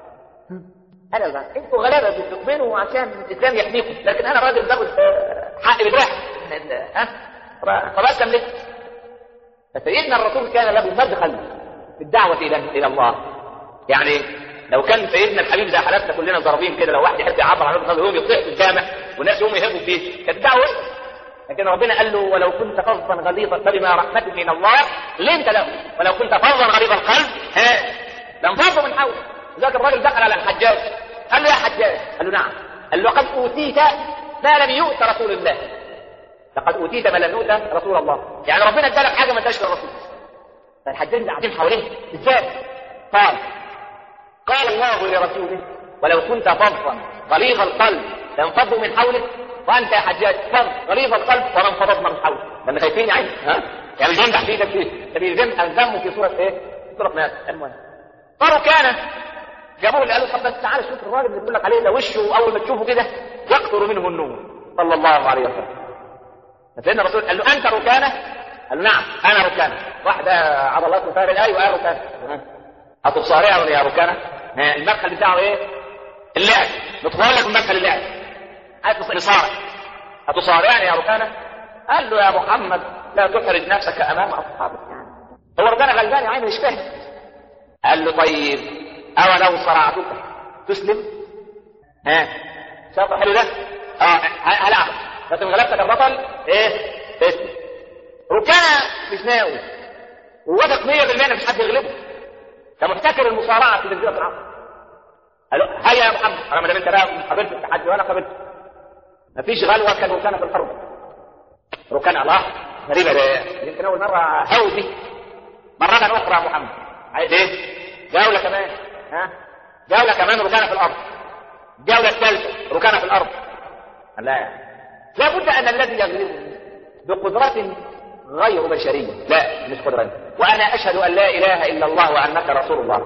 [SPEAKER 1] انا بقى انتوا غلابه بتؤمنوا عشان الاسلام يحميكم لكن انا راجل باخد حق بالواحد ها فبسلم لك فسيدنا الرسول كان له مدخل في الدعوه الى الى الله يعني لو كان سيدنا الحبيب زي حالاتنا كلنا ضربين كده لو واحد يحب يعبر عن وجهه يقوم يطيح في الجامع والناس يقوموا يهبوا فيه كانت الدعوه لكن ربنا قال له ولو كنت فظا غليظا فبما رحمة من الله لنت له ولو كنت فظا غليظ القلب ها لانفضوا من حولك ذاك الراجل دخل على الحجاج قال له يا حجاج قال له نعم قال له قد اوتيت ما لم يؤت رسول الله لقد اوتيت ما لم يؤت رسول الله يعني ربنا ادالك حاجه ما اداش للرسول فالحجاج اللي قاعدين حواليه ازاي قال قال الله لرسوله ولو كنت فظا غليظ القلب لانفضوا من حولك وانت يا حجاج فظ غليظ القلب ومن فضضنا من حولك لما خايفين يعني ها يعني مش بيمدح فيه تكفير ده بيذم الذم في سوره ايه؟ سوره ناس المهم قالوا كان جابوه اللي قالوا طب بس تعالى شوف الراجل اللي بيقول لك عليه ده وشه اول ما تشوفه كده يقطر منه النور صلى الله عليه وسلم فسيدنا الرسول قال له انت ركانه؟ قال له نعم انا ركانه واحده عضلات وفارق ايوه انا ركانه هتصارعه يا ركانه المدخل بتاعه ايه؟ اللعب ندخل لك مدخل اللعب عايز تصارع هتصارعني يا ركانه؟ قال له يا محمد لا تحرج نفسك امام اصحابك يعني هو ركانه غلبان يا عيني مش فاهم قال له طيب أولو صرعتك تسلم ها شاطر حلو ده اه هلعب لكن غلبتك البطل ايه تسلم ركانه مش ناوي وواثق 100% ان مفيش حد يغلبه ده محتكر المصارعه في جزيره العرب قال له هيا يا محمد انا ما دام انت بقى قابلت التحدي وانا قابلت مفيش غلوه كان ركانه في الحرب ركانه الله غريبه ده يمكن اول مره هودي مره اخرى يا محمد عايز ايه؟ جولة كمان ها جولة كمان ركانة في الأرض الجولة الثالثة ركانة في الأرض لا لا بد أن الذي يغلبني بقدرة غير بشرية لا مش قدرة وأنا أشهد أن لا إله إلا الله وأنك رسول الله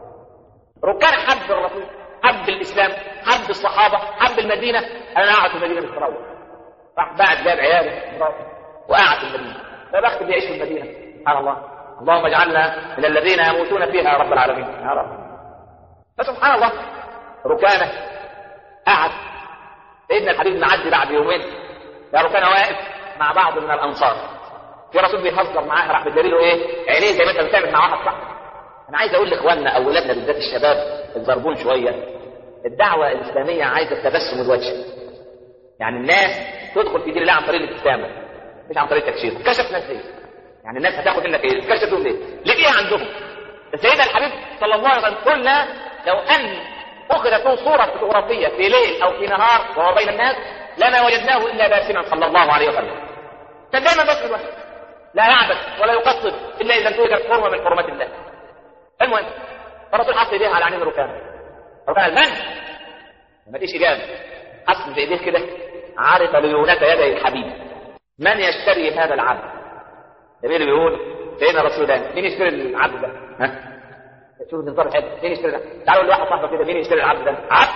[SPEAKER 1] ركان حب الرسول حب الإسلام حب الصحابة حب المدينة أنا قاعد في المدينة مش مروح راح بعد جاب عياله مراته وقعد في المدينة فبخت بيعيش في المدينة سبحان الله اللهم اجعلنا من الذين يموتون فيها يا رب العالمين يا رب فسبحان الله ركانه قعد سيدنا الحبيب معدي بعد يومين يا ركانه واقف مع بعض من الانصار في رسول بيهزر معاه راح بدليله ايه عينيه زي ما انت بتعمل مع واحد صاحبك انا عايز اقول لاخواننا او ولادنا بالذات الشباب الزربون شويه الدعوه الاسلاميه عايزه التبسم الوجه يعني الناس تدخل في دين الله عن طريق الابتسامه مش عن طريق التكشير كشف ناس ليه يعني الناس هتاخد منك ايه كشفوا ليه ليه ايه عندهم سيدنا الحبيب صلى الله عليه وسلم قلنا لو ان اخذت له صوره فوتوغرافيه في ليل او في نهار وهو بين الناس لما وجدناه الا باسما صلى الله عليه وسلم كان دايما بس الوجه لا يعبث ولا يقصد الا اذا توجد حرمه من حرمات الله المهم الرسول حط ايديه على عينين ركان ركان المن ما تجيش اجابه حط في ايديه كده عرف ليونة يدي الحبيب من يشتري هذا العبد النبي اللي بيقول سيدنا رسول الله مين يشتري العبد ده؟ ها؟ شوف النظام الحلو مين يشتري ده؟ تعالوا لواحد صاحبك كده مين يشتري العبد ده؟ عبد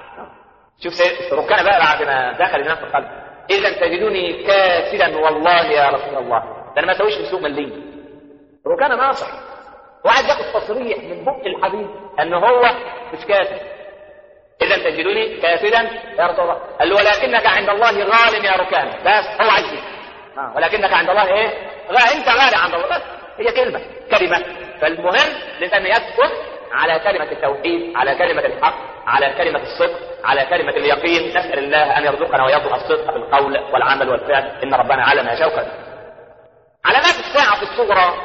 [SPEAKER 1] شوف سيد ركانه بقى بعد ما دخل الناس في القلب اذا تجدوني كاسلا والله يا رسول الله ده انا ما اسويش من سوق مليم ركانه ناصح وقعد ياخد تصريح من بق الحبيب ان هو مش كاسل اذا تجدوني كاسلا يا رسول الله قال له ولكنك عند الله غال يا ركان بس هو عايز آه. ولكنك عند الله ايه غا انت غالي عند الله بس هي كلمه كلمه فالمهم الانسان يثبت على كلمه التوحيد على كلمه الحق على كلمه الصدق على كلمه اليقين نسال الله ان يرزقنا ويرزق الصدق في القول والعمل والفعل ان ربنا علم يشاء وقدر علامات الساعه في الصغرى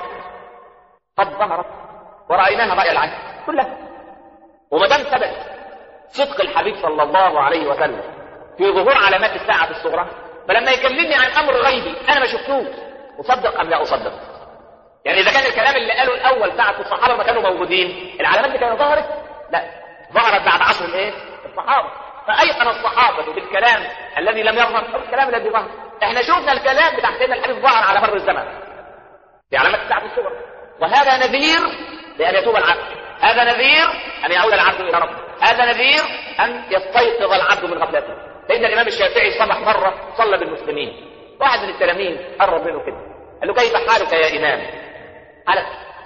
[SPEAKER 1] قد ظهرت ورأيناها رأي العين كلها وما دام ثبت صدق الحبيب صلى الله عليه وسلم في ظهور علامات الساعة الصغرى فلما يكلمني عن أمر غيبي أنا ما شفتوش أصدق أم لا أصدق يعني إذا كان الكلام اللي قاله الأول ساعة الصحابة ما كانوا موجودين العلامات دي كانت ظهرت لا ظهرت بعد عصر الإيه؟ الصحابة فأيقن الصحابة بالكلام الذي لم يظهر أو الكلام الذي ظهر احنا شفنا الكلام بتاع سيدنا الحبيب ظهر على مر الزمن في علامات الساعة الصغرى وهذا نذير لأن يتوب العبد هذا نذير أن يعود العبد إلى ربه هذا نذير أن يستيقظ العبد من غفلته سيدنا الإمام الشافعي صبح مرة صلى بالمسلمين واحد من التلاميذ قرب منه كده قال له كيف حالك يا إمام حالك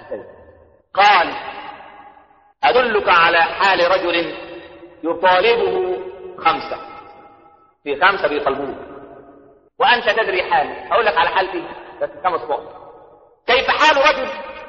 [SPEAKER 1] قال أدلك على حال رجل يطالبه خمسة في خمسة بيطلبوه وأنت تدري حالي أقول لك على حالتي بس خمس نقط كيف حال رجل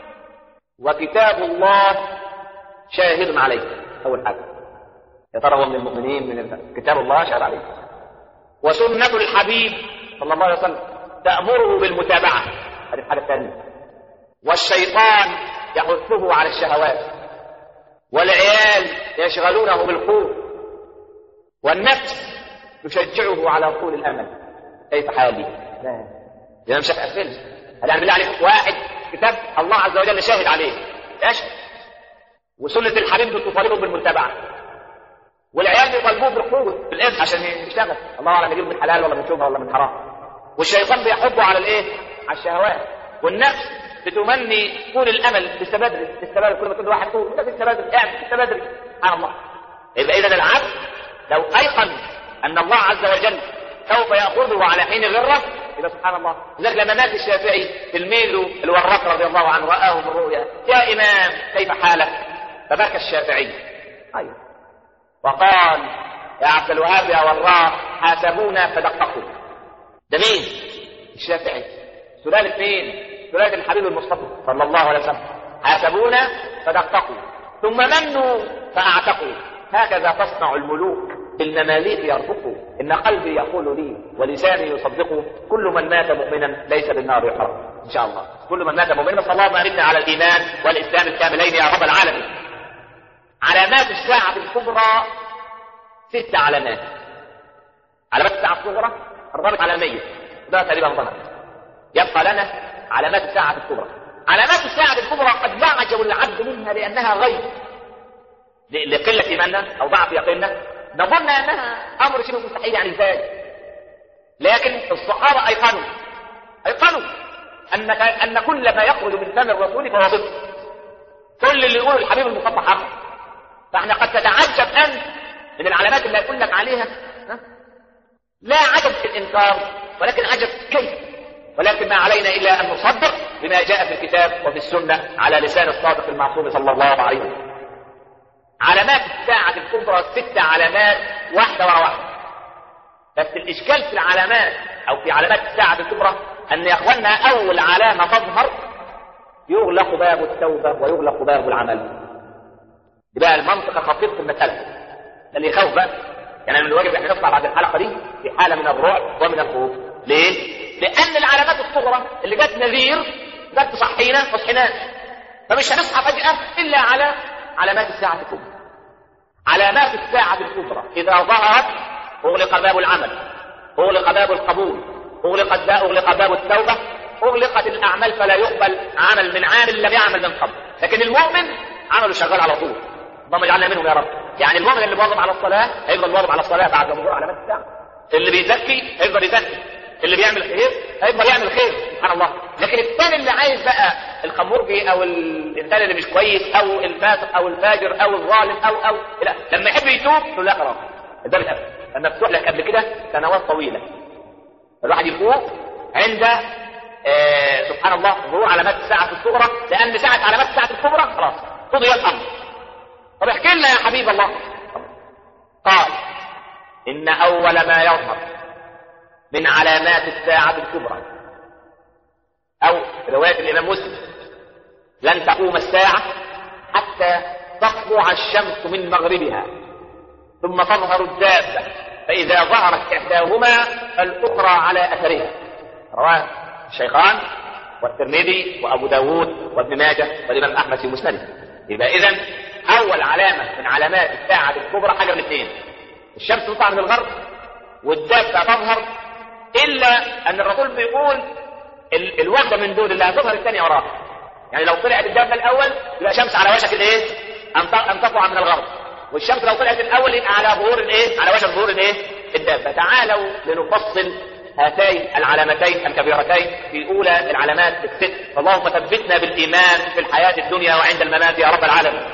[SPEAKER 1] وكتاب الله شاهد عليه أول حاجة يا ترى هو من المؤمنين من كتاب الله شاهد عليه وسنة الحبيب صلى الله عليه وسلم تأمره بالمتابعة هذه الحالة الثانية والشيطان يحثه على الشهوات والعيال يشغلونه بالخوف والنفس تشجعه على طول الامل كيف حالي؟ لا اذا مش هتقفل هل اعمل عليك واحد كتاب الله عز وجل شاهد عليه يشهد وسنة الحبيب بتطالبه بالمتابعة والعيال بيطالبوه بالقوة بالإذن عشان يشتغل الله أعلم يجيب من حلال ولا من شبهة ولا من حرام والشيطان بيحضه على الإيه؟ على الشهوات والنفس بتمني طول الامل لسه بدري لسه بدري كل ما تقول واحد طول لسه بدري اعمل لسه بدري سبحان الله يبقى اذا العبد لو ايقن ان الله عز وجل سوف ياخذه على حين غره يبقى سبحان الله لذلك لما مات الشافعي تلميذه الوراق رضي الله عنه رآه من رؤيا يا امام كيف حالك؟ فبكى الشافعي ايوه وقال يا عبد الوهاب يا وراق حاسبونا فدققوا ده مين؟ الشافعي سلالة مين؟ سلالة الحبيب المصطفى صلى الله عليه وسلم حاسبونا فدققوا ثم منوا فاعتقوا هكذا تصنع الملوك المماليك يرفقوا ان قلبي يقول لي ولساني يصدقه كل من مات مؤمنا ليس بالنار يحرق ان شاء الله كل من مات مؤمنا صلى الله عليه على الايمان والاسلام الكاملين يا رب العالمين علامات الساعة الكبرى ست علامات علامات الساعة الصغرى الرابط على الميت ده تقريبا ظهر يبقى لنا علامات الساعة الكبرى علامات الساعة الكبرى قد يعجب العبد منها لأنها غيب لقلة إيماننا أو ضعف يقيننا نظن أنها أمر شبه مستحيل يعني إزاي لكن الصحابة أيقنوا أيقنوا أن أن كل ما يخرج من فم الرسول فهو صدق كل اللي يقوله الحبيب المصطفى حق فاحنا قد تتعجب أنت من العلامات اللي أقول لك عليها لا عجب في الإنكار ولكن عجب كيف ولكن ما علينا إلا أن نصدق بما جاء في الكتاب وفي السنة على لسان الصادق المعصوم صلى الله عليه وسلم علامات الساعة الكبرى ست علامات واحدة ورا واحدة بس الإشكال في العلامات أو في علامات الساعة الكبرى أن يا إخواننا أول علامة تظهر يغلق باب التوبة ويغلق باب العمل يبقى المنطقة خطير في المسألة ده اللي يخوف بقى يعني من الواجب احنا نطلع بعد الحلقة دي في حالة من الرعب ومن الخوف ليه؟ لأن العلامات الصغرى اللي جت نذير جت تصحينا ما صحيناش فمش هنصحى فجأة إلا على علامات الساعة الكبرى علامات الساعة الكبرى إذا ظهرت أغلق باب العمل أغلق باب القبول أغلقت أغلق باب التوبة أغلقت الأعمال فلا يقبل عمل من عامل لم يعمل من قبل لكن المؤمن عمله شغال على طول اللهم اجعلنا منهم يا رب يعني المؤمن اللي مواظب على الصلاة هيفضل مواظب على الصلاة بعد ظهور علامات الساعة اللي بيزكي هيفضل يزكي اللي بيعمل خير هيفضل يعمل خير سبحان الله لكن الثاني اللي عايز بقى الخمرجي او الانسان اللي مش كويس او الفاسق او الفاجر او الظالم او او لا لما يحب يتوب يقول لا خلاص الباب اتقفل لما مفتوح لك قبل كده سنوات طويله الواحد يفوق عند آه سبحان الله ظهور علامات الساعه الصغرى لان ساعه علامات الساعه الكبرى خلاص قضي الامر طب احكي لنا يا حبيب الله قال ان اول ما يظهر من علامات الساعة الكبرى أو رواية الإمام مسلم لن تقوم الساعة حتى تطلع الشمس من مغربها ثم تظهر الدابة فإذا ظهرت إحداهما الأخرى على أثرها رواه الشيخان والترمذي وأبو داود وابن ماجه والإمام أحمد في مسنده يبقى إذا أول علامة من علامات الساعة الكبرى حاجة من اثنين الشمس تطلع من الغرب والدابة تظهر الا ان الرسول بيقول ال الواحده من دول اللي هتظهر الثانيه وراها يعني لو طلعت الدابه الاول يبقى شمس على وشك الايه ان تطلع من الغرب والشمس لو طلعت الاول يبقى على ظهور الايه على وشك ظهور الايه الدابه تعالوا لنفصل هاتين العلامتين الكبيرتين في أولى العلامات الست اللهم ثبتنا بالإيمان في الحياة الدنيا وعند الممات يا رب العالمين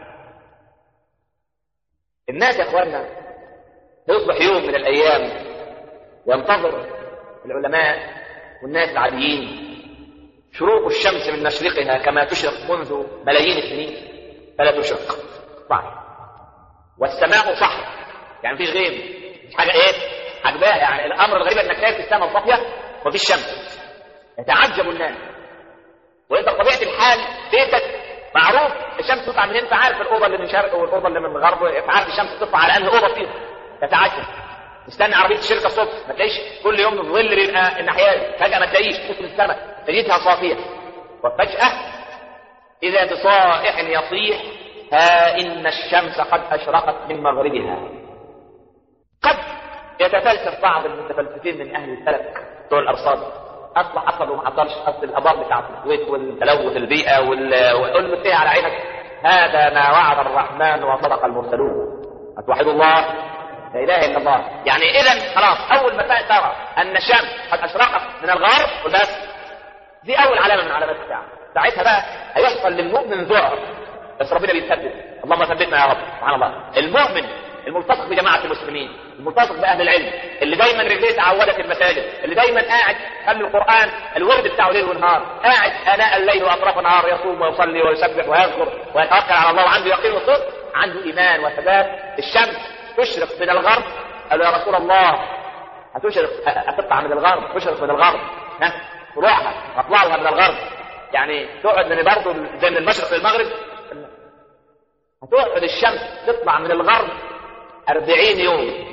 [SPEAKER 1] الناس يا اخوانا يصبح يوم من الايام ينتظر العلماء والناس العاديين شروق الشمس من مشرقها كما تشرق منذ ملايين السنين فلا تشرق صح والسماء صح يعني مفيش غيم مش حاجه ايه عجباها يعني الامر الغريب انك شايف السماء صافيه ومفيش شمس يتعجب الناس وانت بطبيعه الحال بيتك معروف الشمس تطلع منين فعارف الاوضه اللي من شرق والاوضه اللي من الغرب فعارف الشمس تطلع على انهي اوضه فيهم تتعجب مستني عربيه الشركه الصبح ما تلاقيش كل يوم الظل بيبقى الناحيه دي فجاه ما تلاقيش تدخل السماء تجدها صافيه وفجاه اذا بصائح يصيح ها ان الشمس قد اشرقت من مغربها قد يتفلسف بعض المتفلسفين من اهل الفلك بتوع الارصاد اصلح حصل وما حصلش اصل الابار بتاعت الكويت والتلوث البيئه وقول له على عينك هذا ما وعد الرحمن وصدق المرسلون اتوحدوا الله لا اله الا الله يعني اذا خلاص اول ما ترى ان الشمس قد اشرقت من الغرب بس دي اول علامه من علامات الساعه ساعتها بقى هيحصل للمؤمن ذعر بس ربنا بيثبت اللهم ثبتنا يا رب سبحان الله المؤمن الملتصق بجماعة المسلمين الملتصق بأهل العلم اللي دايما رجليه تعودت في المساجد اللي دايما قاعد خلي القرآن الورد بتاعه ليل ونهار قاعد آناء الليل وأطراف النهار يصوم ويصلي ويسبح ويذكر ويتوكل على الله وعنده يقين وصدق عنده إيمان وثبات الشمس تشرق من الغرب قالوا يا رسول الله هتشرق هتطلع من الغرب تشرق من الغرب ها طلوعها اطلعها من الغرب يعني تقعد من برضه زي من المشرق للمغرب هتقعد الشمس تطلع من الغرب أربعين يوم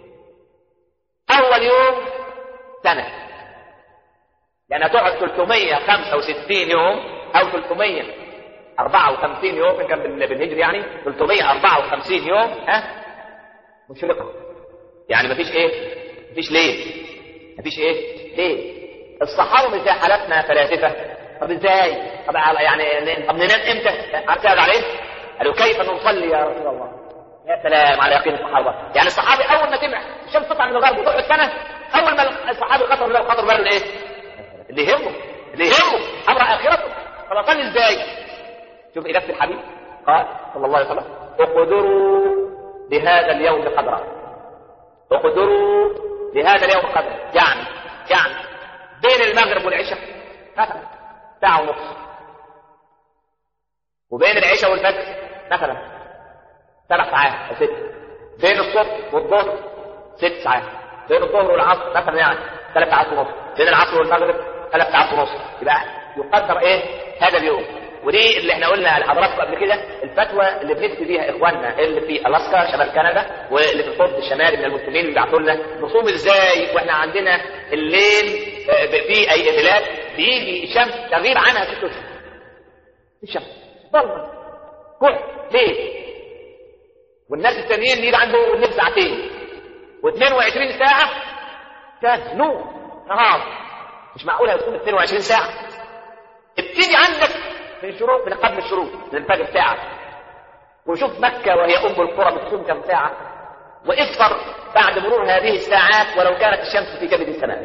[SPEAKER 1] أول يوم سنة يعني هتقعد 365 يوم أو 354 يوم إن كان بالهجري يعني 354 يوم ها مشرقة يعني مفيش إيه؟ مفيش ليل مفيش إيه؟ ليل الصحابة مش زي حالاتنا فلاسفة طب ازاي؟ طب يعني طب ننام امتى؟ عارف عليه؟ قالوا كيف نصلي يا رسول الله؟ يا سلام على يقين الصحابه يعني الصحابي اول ما سمع الشمس تطلع من الغرب وتقعد سنه اول ما الصحابي خطر له خطر باله ايه؟ اللي يهمه اللي يهمه امر اخرته طب اصلي ازاي؟ شوف اجابه الحبيب قال صلى الله عليه وسلم اقدروا لهذا اليوم قدرا اقدروا لهذا اليوم قدرا يعني يعني بين المغرب والعشاء مثلا ساعه ونص وبين العشاء والفجر مثلا ثلاث ساعات او ست بين الصبح والظهر ست ساعات بين الظهر والعصر مثلا يعني ثلاث ساعات ونص بين العصر والمغرب ثلاث ساعات ونص يبقى يقدر ايه هذا اليوم ودي اللي احنا قلنا لحضراتكم قبل كده الفتوى اللي بنفتي بيها اخواننا اللي في الاسكا شمال كندا واللي في القطب الشمالي من المسلمين اللي بيبعتوا لنا نصوم ازاي واحنا عندنا الليل في اي بلاد بيجي الشمس تغيب عنها ست اشهر الشمس ضلمه كحل ليه؟ والناس التانيين يجي عنده النبي ساعتين و22 ساعة كان نور نهار مش معقول هيكون 22 ساعة ابتدي عندك من الشروق من قبل الشروق من الفجر ساعة وشوف مكة وهي أم القرى بتصوم كم ساعة وافطر بعد مرور هذه الساعات ولو كانت الشمس في كبد السماء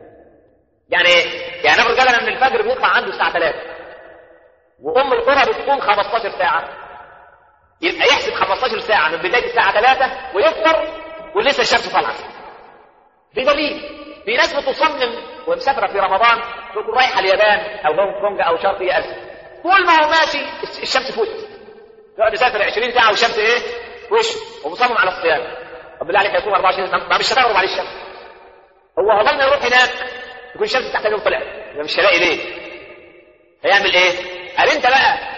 [SPEAKER 1] يعني يعني نفرض مثلا ان الفجر بيطلع عنده الساعة 3 وأم القرى بتقوم 15 ساعة يبقى يحسب 15 ساعة من بداية الساعة 3 ويفطر ولسه الشمس طالعة. بدليل في ناس بتصمم ومسافرة في رمضان تكون رايحة اليابان أو هونج كونج أو شرق آسيا. طول ما هو ماشي الشمس في وشه. يقعد يسافر 20 ساعة والشمس إيه؟ في وشه ومصمم على الصيام. طب بالله عليك هيكون 24 ساعة ما مش هتغرب عليه الشمس. هو هضل يروح هناك يكون الشمس تحت اليوم طلع مش هلاقي ليه؟ هيعمل إيه؟ قال أنت بقى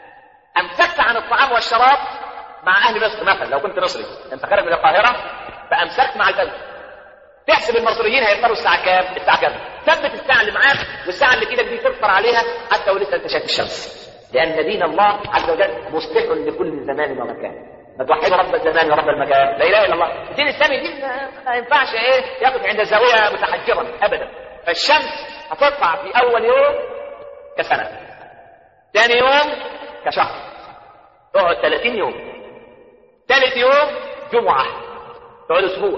[SPEAKER 1] امسكت عن الطعام والشراب مع اهل مصر مثلا لو كنت مصري انت خارج من القاهره فامسكت مع الفجر تحسب المصريين هيفطروا الساعه كام؟ الساعه كام؟ ثبت الساعه اللي معاك والساعه اللي في ايدك دي تفطر عليها حتى ولسه انت شايف الشمس لان دين الله عز وجل مصلح لكل زمان ومكان ما توحد رب الزمان ورب المكان لا اله الا الله الدين الاسلامي دين ما ينفعش ايه يقف عند الزاويه متحجرا ابدا فالشمس هتطلع في اول يوم كسنه ثاني يوم كشهر تقعد 30 يوم ثالث يوم جمعة تقعد أسبوع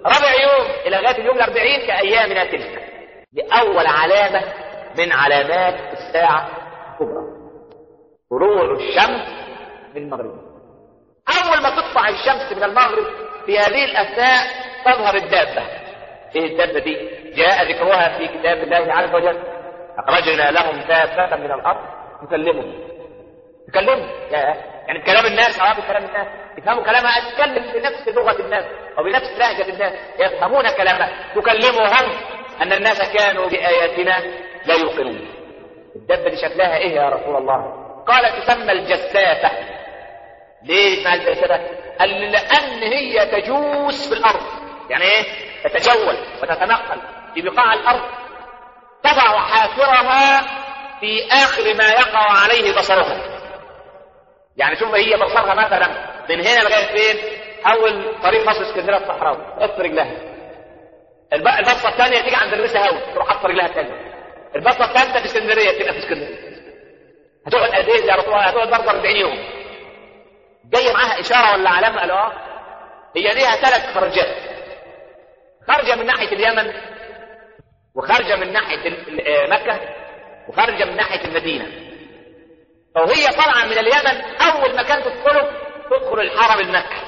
[SPEAKER 1] رابع يوم الى غايه اليوم الاربعين كايامنا تلك دي اول علامه من علامات الساعه الكبرى طلوع الشمس من المغرب اول ما تطلع الشمس من المغرب في هذه الاثناء تظهر الدابه ايه الدابه دي جاء ذكرها في كتاب الله عز وجل اخرجنا لهم دابه من الارض تكلمهم تكلمهم يا يعني كلام الناس اه بكلام الناس يفهموا كلامها اتكلم بنفس لغه الناس او بنفس لهجه الناس يفهمون كلامها تكلمهم ان الناس كانوا باياتنا لا يوقنون الدبه دي شكلها ايه يا رسول الله قال تسمى الجساسه ليه اسمها الجساسه قال لان هي تجوس في الارض يعني ايه تتجول وتتنقل في بقاع الارض تضع حافرها في اخر ما يقع عليه بصرها يعني شوف هي بصرها مثلا من هنا لغايه فين اول طريق مصر اسكندريه الصحراوي تحط رجلها الب- البصه الثانيه تيجي عند الريسه هوا تروح حاطه رجلها الثانيه البصه الثالثه في اسكندريه تبقى في اسكندريه هتقعد قد ايه يا رسول الله هتقعد برضه 40 يوم جايه معاها اشاره ولا علامه قالوا اه هي ليها ثلاث خرجات خارجه من ناحيه اليمن وخارجه من ناحيه ال- ال- مكه وخارجه من ناحيه المدينه فوهي طالعه من اليمن اول مكان تدخله تدخل الحرم المكي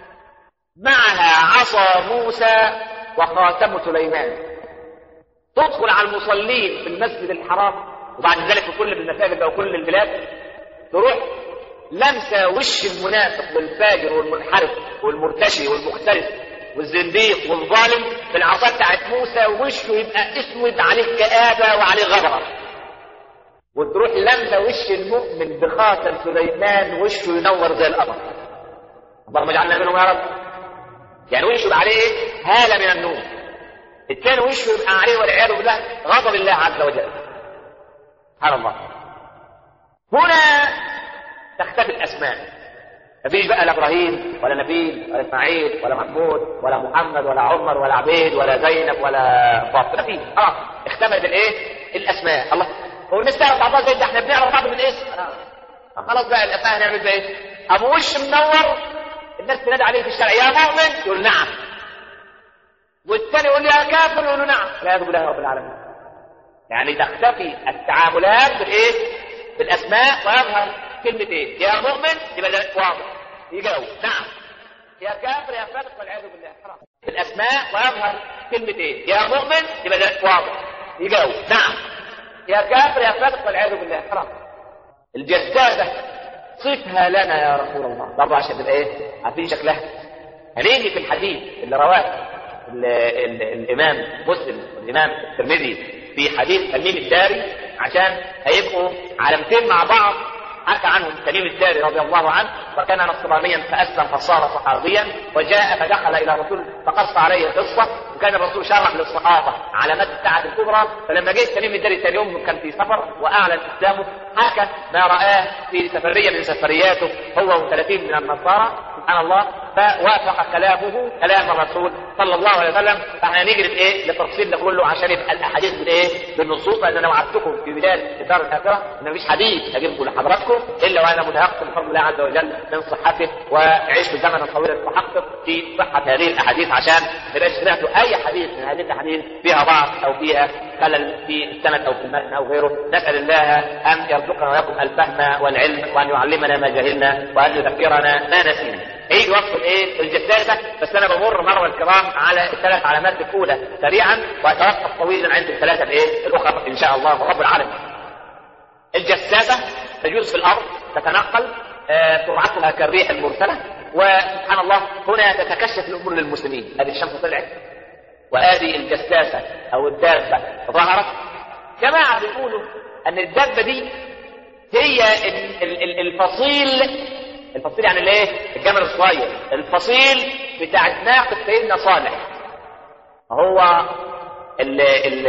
[SPEAKER 1] معها عصا موسى وخاتم سليمان تدخل على المصلين في المسجد الحرام وبعد ذلك في كل المساجد او كل البلاد تروح لمسه وش المنافق والفاجر والمنحرف والمرتشي والمختلف والزنديق والظالم بالعصا بتاعت موسى وشه يبقى اسود عليه كآبة وعليه غضب وتروح لمسه وش المؤمن بخاتم سليمان وشه ينور زي القمر اللهم اجعلنا منهم يا رب يعني وشه يبقى عليه ايه؟ هاله من النور الثاني وشه يبقى عليه والعياذ بالله غضب الله عز وجل سبحان الله هنا تختفي الاسماء مفيش بقى لا ابراهيم ولا نبيل ولا اسماعيل ولا محمود ولا محمد ولا عمر ولا عبيد ولا زينب ولا فاطمه مفيش اه اختفت الايه؟ الاسماء الله هو الناس تعرف بعضها زي ده احنا بنعرف بعض بالاسم آه. خلاص بقى الاسماء هنعمل بقى ايه؟ ابو وش منور الناس تنادي عليه في الشارع يا مؤمن يقول نعم والثاني يقول يا كافر يقول له نعم لا يقول الله رب العالمين يعني تختفي التعاملات بالايه؟ بالاسماء ويظهر كلمه ايه؟ يا مؤمن يبقى ده واضح يجاوب نعم يا كافر يا فاسق والعياذ بالله حرام الاسماء ويظهر كلمه ايه؟ يا مؤمن يبقى ده واضح يجاوب نعم يا كافر يا فاسق والعياذ بالله حرام الجزازه صفها لنا يا رسول الله برضه عشان تبقى ايه؟ عارفين شكلها هنيجي في الحديث اللي رواه ال- ال- الامام مسلم والامام الترمذي في حديث تميم الداري عشان هيبقوا علامتين مع بعض حكى عنهم تميم الداري رضي الله عنه وكان نصرانيا فاسلم فصار صحابيا وجاء فدخل الى الرسول فقص عليه القصه وكان الرسول شرح للصحابه علامات الساعه الكبرى فلما جه تميم الداري ثاني يوم كان في سفر واعلن اسلامه حكى ما راه في سفريه من سفرياته هو و30 من النصارى سبحان الله فوافق كلامه كلام الرسول صلى الله عليه وسلم فاحنا نجري في ايه لتفصيل ده كله عشان يبقى الاحاديث بالايه بالنصوص لان انا وعدتكم في بدايه الدار الاخره ان مفيش حديث هجيبه لحضراتكم الا وانا متيقن بفضل الله عز وجل من صحته واعيش بالزمن الطويل المحقق في صحه هذه الاحاديث عشان ما يبقاش سمعتوا اي حديث من هذه الاحاديث فيها ضعف او فيها خلل في السند او في المتن او غيره نسال الله ان يرزقنا واياكم الفهم والعلم وان يعلمنا ما جهلنا وان يذكرنا ما نسينا هيجي وقت الايه الجساسه بس انا بمر مره الكرام على الثلاث علامات الاولى سريعا واتوقف طويلا عند الثلاثه الايه الاخرى ان شاء الله رب العالمين الجساسه تجوز في الارض تتنقل آه، سرعتها كالريح المرسله وسبحان الله هنا تتكشف الامور للمسلمين هذه الشمس طلعت وهذه الجساسه او الدابه ظهرت جماعه بيقولوا ان الدابه دي هي ال- ال- ال- الفصيل الفصيل يعني الايه؟ الجمل الصغير الفصيل بتاع ناقه سيدنا صالح هو ال ال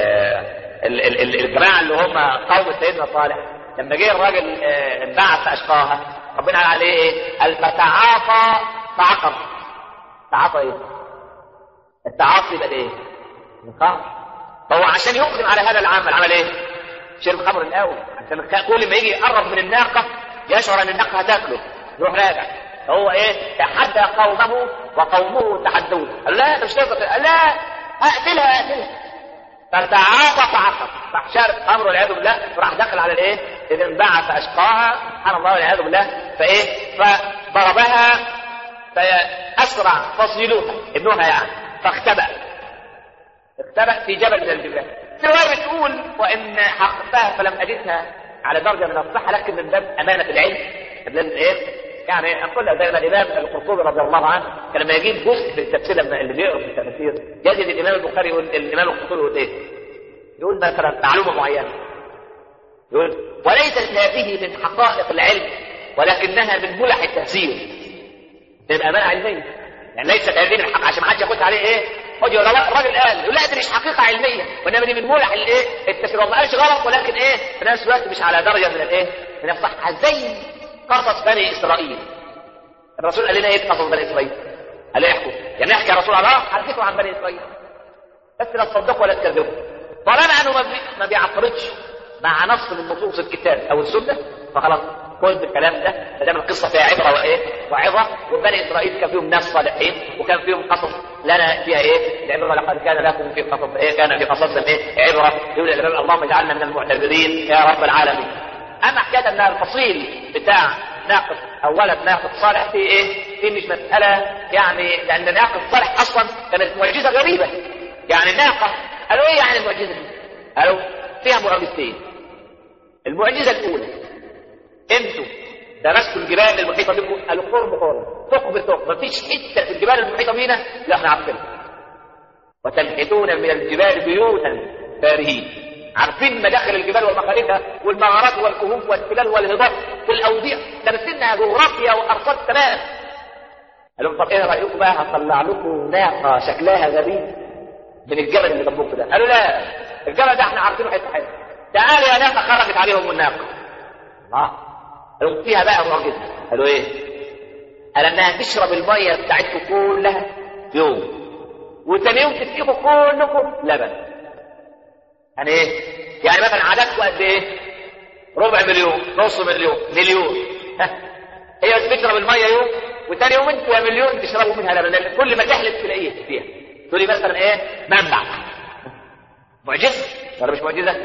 [SPEAKER 1] ال ال ال الجماعه اللي هم قوم سيدنا صالح لما جه الراجل آه، انبعث اشقاها ربنا قال عليه ايه؟ قال فتعاطى فعقر تعاطى ايه؟ التعاطي يبقى ايه؟ الخمر فهو عشان يقدم على هذا العمل عمل ايه؟ شرب خمر الاول عشان كل ما يجي يقرب من الناقه يشعر ان الناقه هتاكله يروح راجع هو ايه تحدى قومه وقومه تحدوه قال لا انت مش تقدر قال لا اقتلها اقتلها فتعاطف عقب راح شارك امره والعياذ بالله راح دخل على الايه؟ اذا انبعث اشقاها سبحان الله والعياذ بالله فايه؟ فضربها فاسرع فصيلوها ابنها يعني فاختبأ اختبأ في جبل من الجبال رواية بتقول وان حققتها فلم اجدها على درجه من الصحه لكن من باب امانه العلم لازم ايه؟ يعني اقول زي ما الامام القرطبي رضي الله عنه كان لما يجيب جزء في التفسير لما اللي بيقرا في التفاسير يجد الامام البخاري يقول الامام القرطبي يقول ايه؟ يقول مثلا معلومه معينه يقول وليست هذه من حقائق العلم ولكنها من ملح التفسير تبقى امانه علميه يعني ليست هذه من حق عشان ما حدش ياخد عليه ايه؟ خد يقول لا الراجل قال يقول لا دي مش حقيقه علميه وانما دي من ملح الايه؟ التفسير هو ما قالش غلط ولكن ايه؟ في نفس الوقت مش على درجه من الايه؟ من الصحه زي قصص بني اسرائيل الرسول قال لنا ايه قصص بني اسرائيل؟ قال احكوا يعني احكي يا رسول الله حدثوا عن بني اسرائيل بس لا تصدقوا ولا تكذبوا طالما انه ما, بي... ما بيعترضش مع نص من نصوص الكتاب او السنه فخلاص خذ بالكلام ده ما دام القصه فيها عبره وايه؟ وعظه وبني اسرائيل كان فيهم ناس صالحين وكان فيهم قصص لنا فيها ايه؟ العبره لقد كان لكم في قصص ايه؟ كان في قصصهم ايه؟ عبره يقول الامام اللهم اجعلنا من المعتبرين يا رب العالمين. اما حكايه ان الفصيل بتاع ناقص او ولد ناقص صالح في ايه؟ في مش مساله يعني لان ناقص صالح اصلا كانت معجزه غريبه. يعني ناقه قالوا ايه يعني المعجزه دي؟ قالوا فيها معجزتين. المعجزه الاولى انتوا درستوا الجبال المحيطه بكم قالوا قرب قرب ثقب ثقب مفيش حته في الجبال المحيطه بينا لا احنا عارفينها. وتنحتون من الجبال بيوتا فارهين عارفين مداخل الجبال ومخارجها والمغارات والكهوف والتلال والهضاب والاوديع درسنا جغرافيا وارصاد تمام قال لهم طب ايه رايكم بقى هطلع لكم ناقه شكلها غريب من الجبل اللي جنبكم ده قالوا لا الجبل ده احنا عارفينه حته حته تعالوا يا ناقه خرجت عليهم الناقه الله قالوا فيها بقى معجزه قالوا ايه قال انها تشرب الميه بتاعتكم كلها يوم وتاني يوم تسقيكم كلكم لبن يعني ايه؟ يعني مثلا عددكم قد ايه؟ ربع مليون، نص مليون، مليون. ها؟ هي بتشرب الميه يوم وثاني يوم انتوا يا مليون تشربوا منها لبن لأن كل ما تحلف تلاقيه فيها. تقولي مثلا ايه؟ منبع. معجزه ولا مش معجزه؟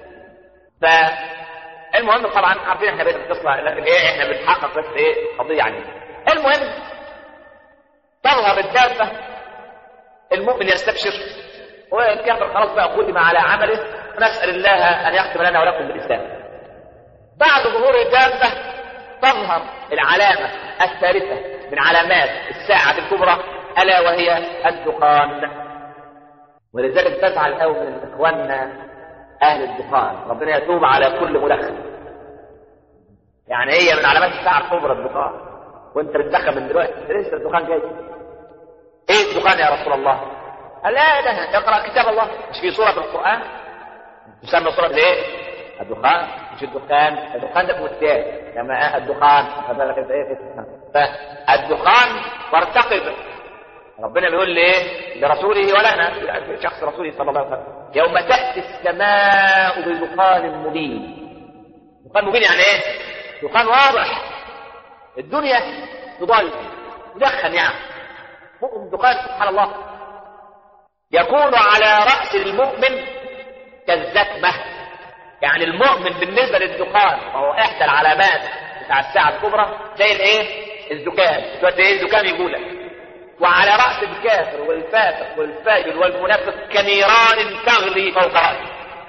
[SPEAKER 1] فالمهم طبعا عارفين احنا بقيت القصه لكن ايه احنا بنحقق بس ايه قضيه يعني. المهم تظهر الدابه المؤمن يستبشر والكافر خلاص بقى ختم على عمله ونسأل الله أن يختم لنا ولكم بالإسلام بعد ظهور الدابة تظهر العلامة الثالثة من علامات الساعة الكبرى ألا وهي الدخان ولذلك تزعل قوي من إخواننا أهل الدخان ربنا يتوب على كل مدخن يعني هي من علامات الساعة الكبرى الدخان وانت بتدخن من دلوقتي لسه الدخان جاي ايه الدخان يا رسول الله قال لا ده اقرا كتاب الله مش في سوره في القران تسمى سوره الايه؟ الدخان مش الدخان الدخان ده متان كما الدخان فبالك انت ايه فالدخان فارتقب ربنا بيقول لي ايه لرسوله ولنا شخص رسوله صلى الله عليه وسلم يوم تاتي السماء بدخان مبين دخان مبين يعني ايه؟ دخان واضح الدنيا تضل تدخن يعني فوق الدخان سبحان الله يكون على رأس المؤمن كالزكمة يعني المؤمن بالنسبة للدخان وهو إحدى العلامات بتاع الساعة الكبرى زي الإيه؟ الزكام دلوقتي إيه الزكام يقولك وعلى رأس الكافر والفاسق والفاجر والمنافق كنيران تغلي فوق رأسه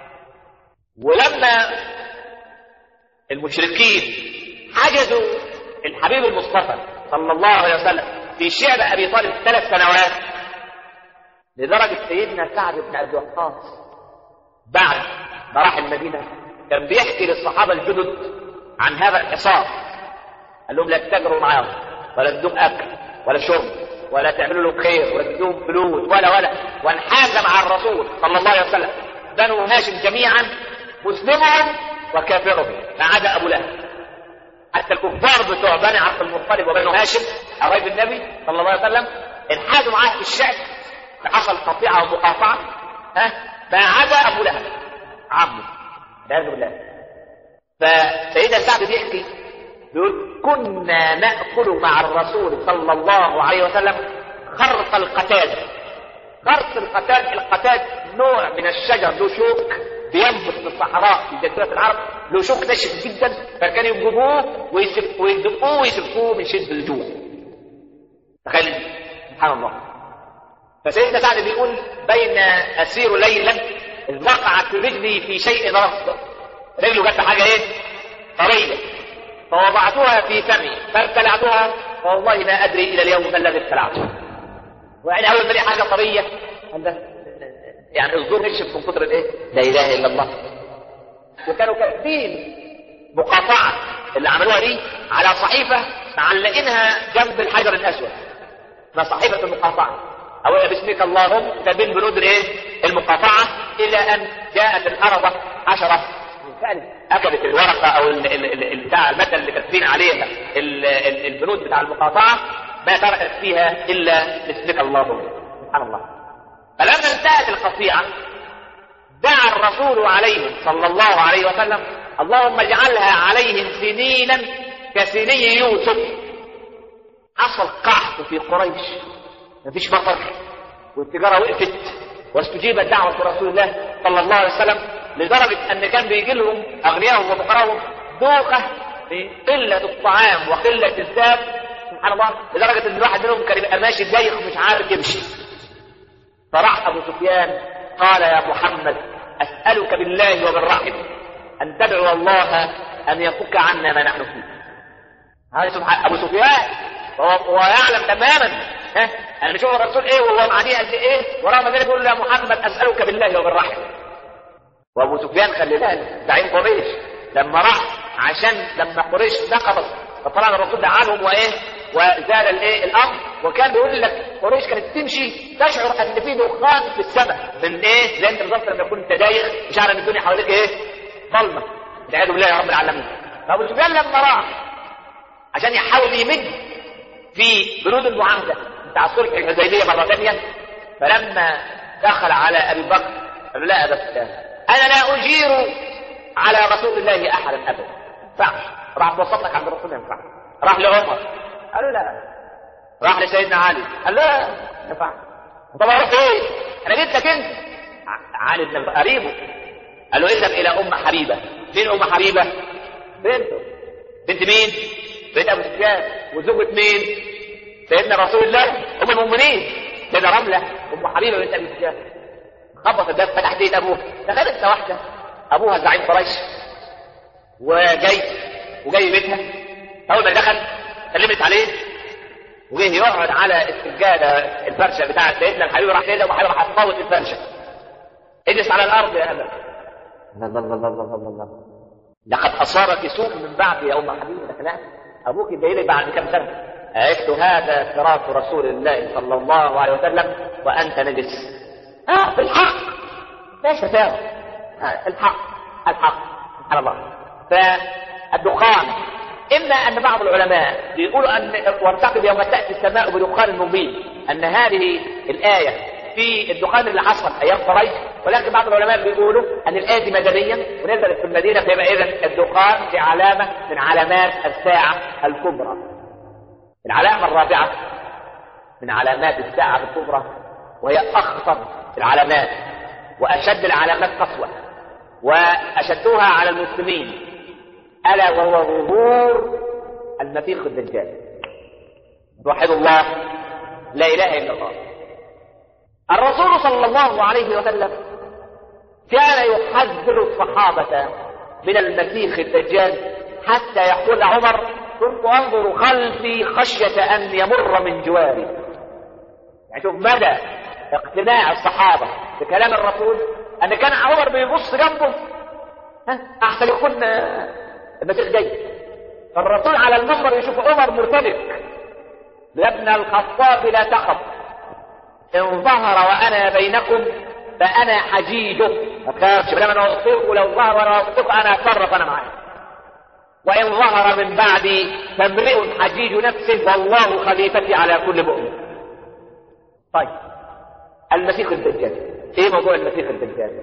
[SPEAKER 1] ولما المشركين حجزوا الحبيب المصطفى صلى الله عليه وسلم في شعب أبي طالب ثلاث سنوات لدرجة سيدنا سعد بن أبي وقاص بعد ما راح المدينة كان بيحكي للصحابة الجدد عن هذا الحصار قال لهم لا تتاجروا معاهم ولا تدوم أكل ولا شرب ولا تعملوا لهم خير ولا تدوم فلوس ولا ولا وانحاز مع الرسول صلى الله عليه وسلم بنو هاشم جميعا مسلمهم وكافرهم ما عدا أبو لهب حتى الكفار بتوع بني عبد المطلب وبنو هاشم قرايب النبي صلى الله عليه وسلم انحازوا معاه في الشعب حصل قطيعه ومقاطعه ها ما عدا ابو لهب عمه والعياذ بالله فسيدنا سعد بيحكي يقول كنا ناكل مع الرسول صلى الله عليه وسلم خرق القتاد خرق القتاد القتاد نوع من الشجر له شوك بينبت في الصحراء في جزيره العرب له شوك ناشف جدا فكانوا يجيبوه ويسف- ويدقوه ويسفوه من شده الجوع تخيل سبحان الله فسيدنا سعد بيقول بين اسير ليلا اذ وقعت رجلي في شيء رفض رجله جت حاجه ايه؟ طريه فوضعتها في فمي فابتلعتها فوالله ما ادري الى اليوم ما الذي ابتلعته ويعني اول ما لقي حاجه طريه قال ده يعني الزور نشف من كتر الايه؟ لا اله الا الله وكانوا كاتبين مقاطعه اللي عملوها دي على صحيفه معلقينها جنب الحجر الاسود ما صحيفه المقاطعه او باسمك اللهم تبين بنود الايه؟ المقاطعه الى ان جاءت الارض عشره فعلا اكلت الورقه او ال- ال- ال- ال- بتاع الماده اللي كاتبين عليها ال- ال- البنود بتاع المقاطعه ما تركت فيها الا باسمك اللهم سبحان الله فلما انتهت القطيعه دعا الرسول عليهم صلى الله عليه وسلم اللهم اجعلها عليهم سنينا كسني يوسف حصل قحط في قريش مفيش مطر والتجاره وقفت واستجيبت دعوه رسول الله صلى الله عليه وسلم لدرجه ان كان بيجي لهم اغنياءهم وفقراءهم دوخه بقله الطعام وقله الزاد سبحان الله لدرجه ان الواحد منهم كان يبقى ماشي دايخ ومش عارف يمشي فراح ابو سفيان قال يا محمد اسالك بالله وبالرحم ان تدعو الله ان يفك عنا ما نحن فيه هذا سبحان ابو سفيان هو هو يعلم تماما ها انا بشوف الرسول ايه وهو معديه قد ايه ورغم ذلك يقول له يا محمد اسالك بالله وبالرحم وابو سفيان خلي بالك زعيم قريش لما راح عشان لما قريش نقضت فطبعا الرسول دعاهم وايه وزال الايه الامر وكان بيقول لك قريش كانت تمشي تشعر ان في دخان في السماء من ايه زي انت بالظبط لما تكون انت دايخ مش عارف ان الدنيا حواليك ايه ظلمه والعياذ بالله يا رب العالمين فابو سفيان لما راح عشان يحاول يمد في بنود المعاهده بتاع صلح الحديبيه مره ثانيه فلما دخل على ابي بكر قال له لا يا ابا سفيان انا لا اجير على رسول الله احدا ابدا ما ينفعش راح توسط لك عند الرسول ما ينفعش راح لعمر قال له لا راح لسيدنا علي قال له لا ما ينفعش طب اروح ايه؟ انا جيت لك انت ع- علي بن قريبه قال له اذهب الى ام حبيبه فين ام حبيبه؟ بنته بنت مين؟ بنت ابو سفيان وزوجة مين؟ سيدنا رسول الله ام المؤمنين سيدة رملة ام حبيبة بنت ابي سفيان خبط الباب فتحت ايد ابوها تخيل انت واحدة ابوها زعيم قريش وجاي وجاي بيتها اول ما دخل سلمت عليه وجه يقعد على السجادة الفرشة بتاعت سيدنا الحبيب راح سيدنا وحبيب راح تفوت الفرشة اجلس على الارض يا ابا الله الله الله الله الله الله لقد اصابك سوء من بعد يا ام حبيبي لك لا ابوك جاي لك بعد كم سنه عرفت هذا فراق رسول الله صلى الله عليه وسلم وانت نجس اه في الحق ليش تساوي آه الحق الحق سبحان الله فالدخان اما ان بعض العلماء بيقولوا ان وارتقب يوم تاتي السماء بدخان مبين ان هذه الايه في الدخان اللي حصل ايام قريش ولكن بعض العلماء بيقولوا ان الايه دي مدنيه ونزلت في المدينه فيبقى اذا الدخان دي علامه من علامات الساعه الكبرى. العلامه الرابعه من علامات الساعه الكبرى وهي اخطر العلامات واشد العلامات قسوه واشدها على المسلمين الا وهو ظهور المسيح الدجال. توحد الله لا اله الا الله. الرسول صلى الله عليه وسلم كان يحذر الصحابة من المسيح الدجال حتى يقول عمر كنت أنظر خلفي خشية أن يمر من جواري يعني شوف مدى اقتناع الصحابة بكلام الرسول أن كان عمر بيبص جنبه ها أحسن يكون آه، المسيح جاي فالرسول على المنبر يشوف عمر مرتبك يا ابن الخطاب لا تخف إن ظهر وأنا بينكم فأنا حجيجه ما تخافش بدل أنا أطيق ولو ظهر وأنا أطيق أنا أتصرف أنا معاه وإن ظهر من بعدي فامرئ حجيج نفسه والله خليفتي على كل مؤمن طيب المسيح الدجال ايه موضوع المسيح الدجال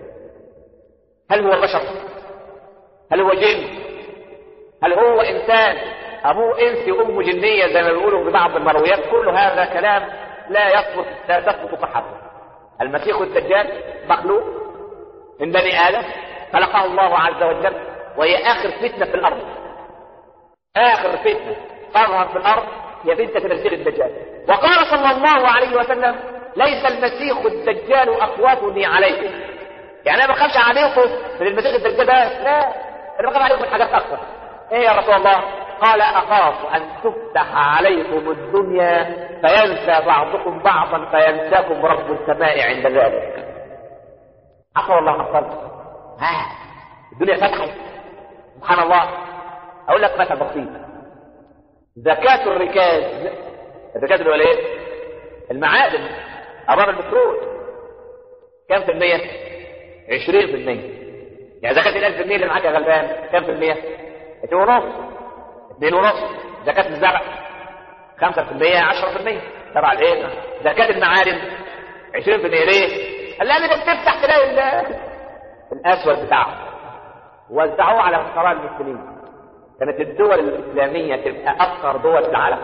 [SPEAKER 1] هل هو بشر هل هو جن هل هو انسان ابوه انسي امه جنيه زي ما بيقولوا في بعض المرويات كل هذا كلام لا يثبت لا تثبت صحته المسيح الدجال مخلوق من بني ادم خلقه الله عز وجل وهي اخر فتنه في الارض اخر فتنه تظهر في الارض هي فتنه المسيح الدجال وقال صلى الله عليه وسلم ليس المسيح الدجال اخوفني عليكم يعني انا ما بخافش عليكم من المسيح الدجال ده لا انا بخاف عليكم من حاجات اكثر ايه يا رسول الله قال اخاف ان تفتح عليكم الدنيا فينسى بعضكم بعضا فينساكم رب السماء عند ذلك عفوا الله حصل ها الدنيا فتحت سبحان الله اقول لك مثل بسيط زكاة الركاز الركاز اللي هو ايه؟ المعادن أمام البترول كم في المية؟ 20 في المية يعني زكاة الألف في المية اللي معاك يا غلبان كم في المية؟ 2 ونص 2 ونص زكاة الزرع 5 في المية 10 في المية طبعا ايه؟ زكاة المعادن 20 في المية ليه؟ قال لأن انت بتفتح تلاقي ال- الأسود بتاعهم وزعوه على فقراء المسلمين كانت الدول الإسلامية تبقى أفقر دول في العالم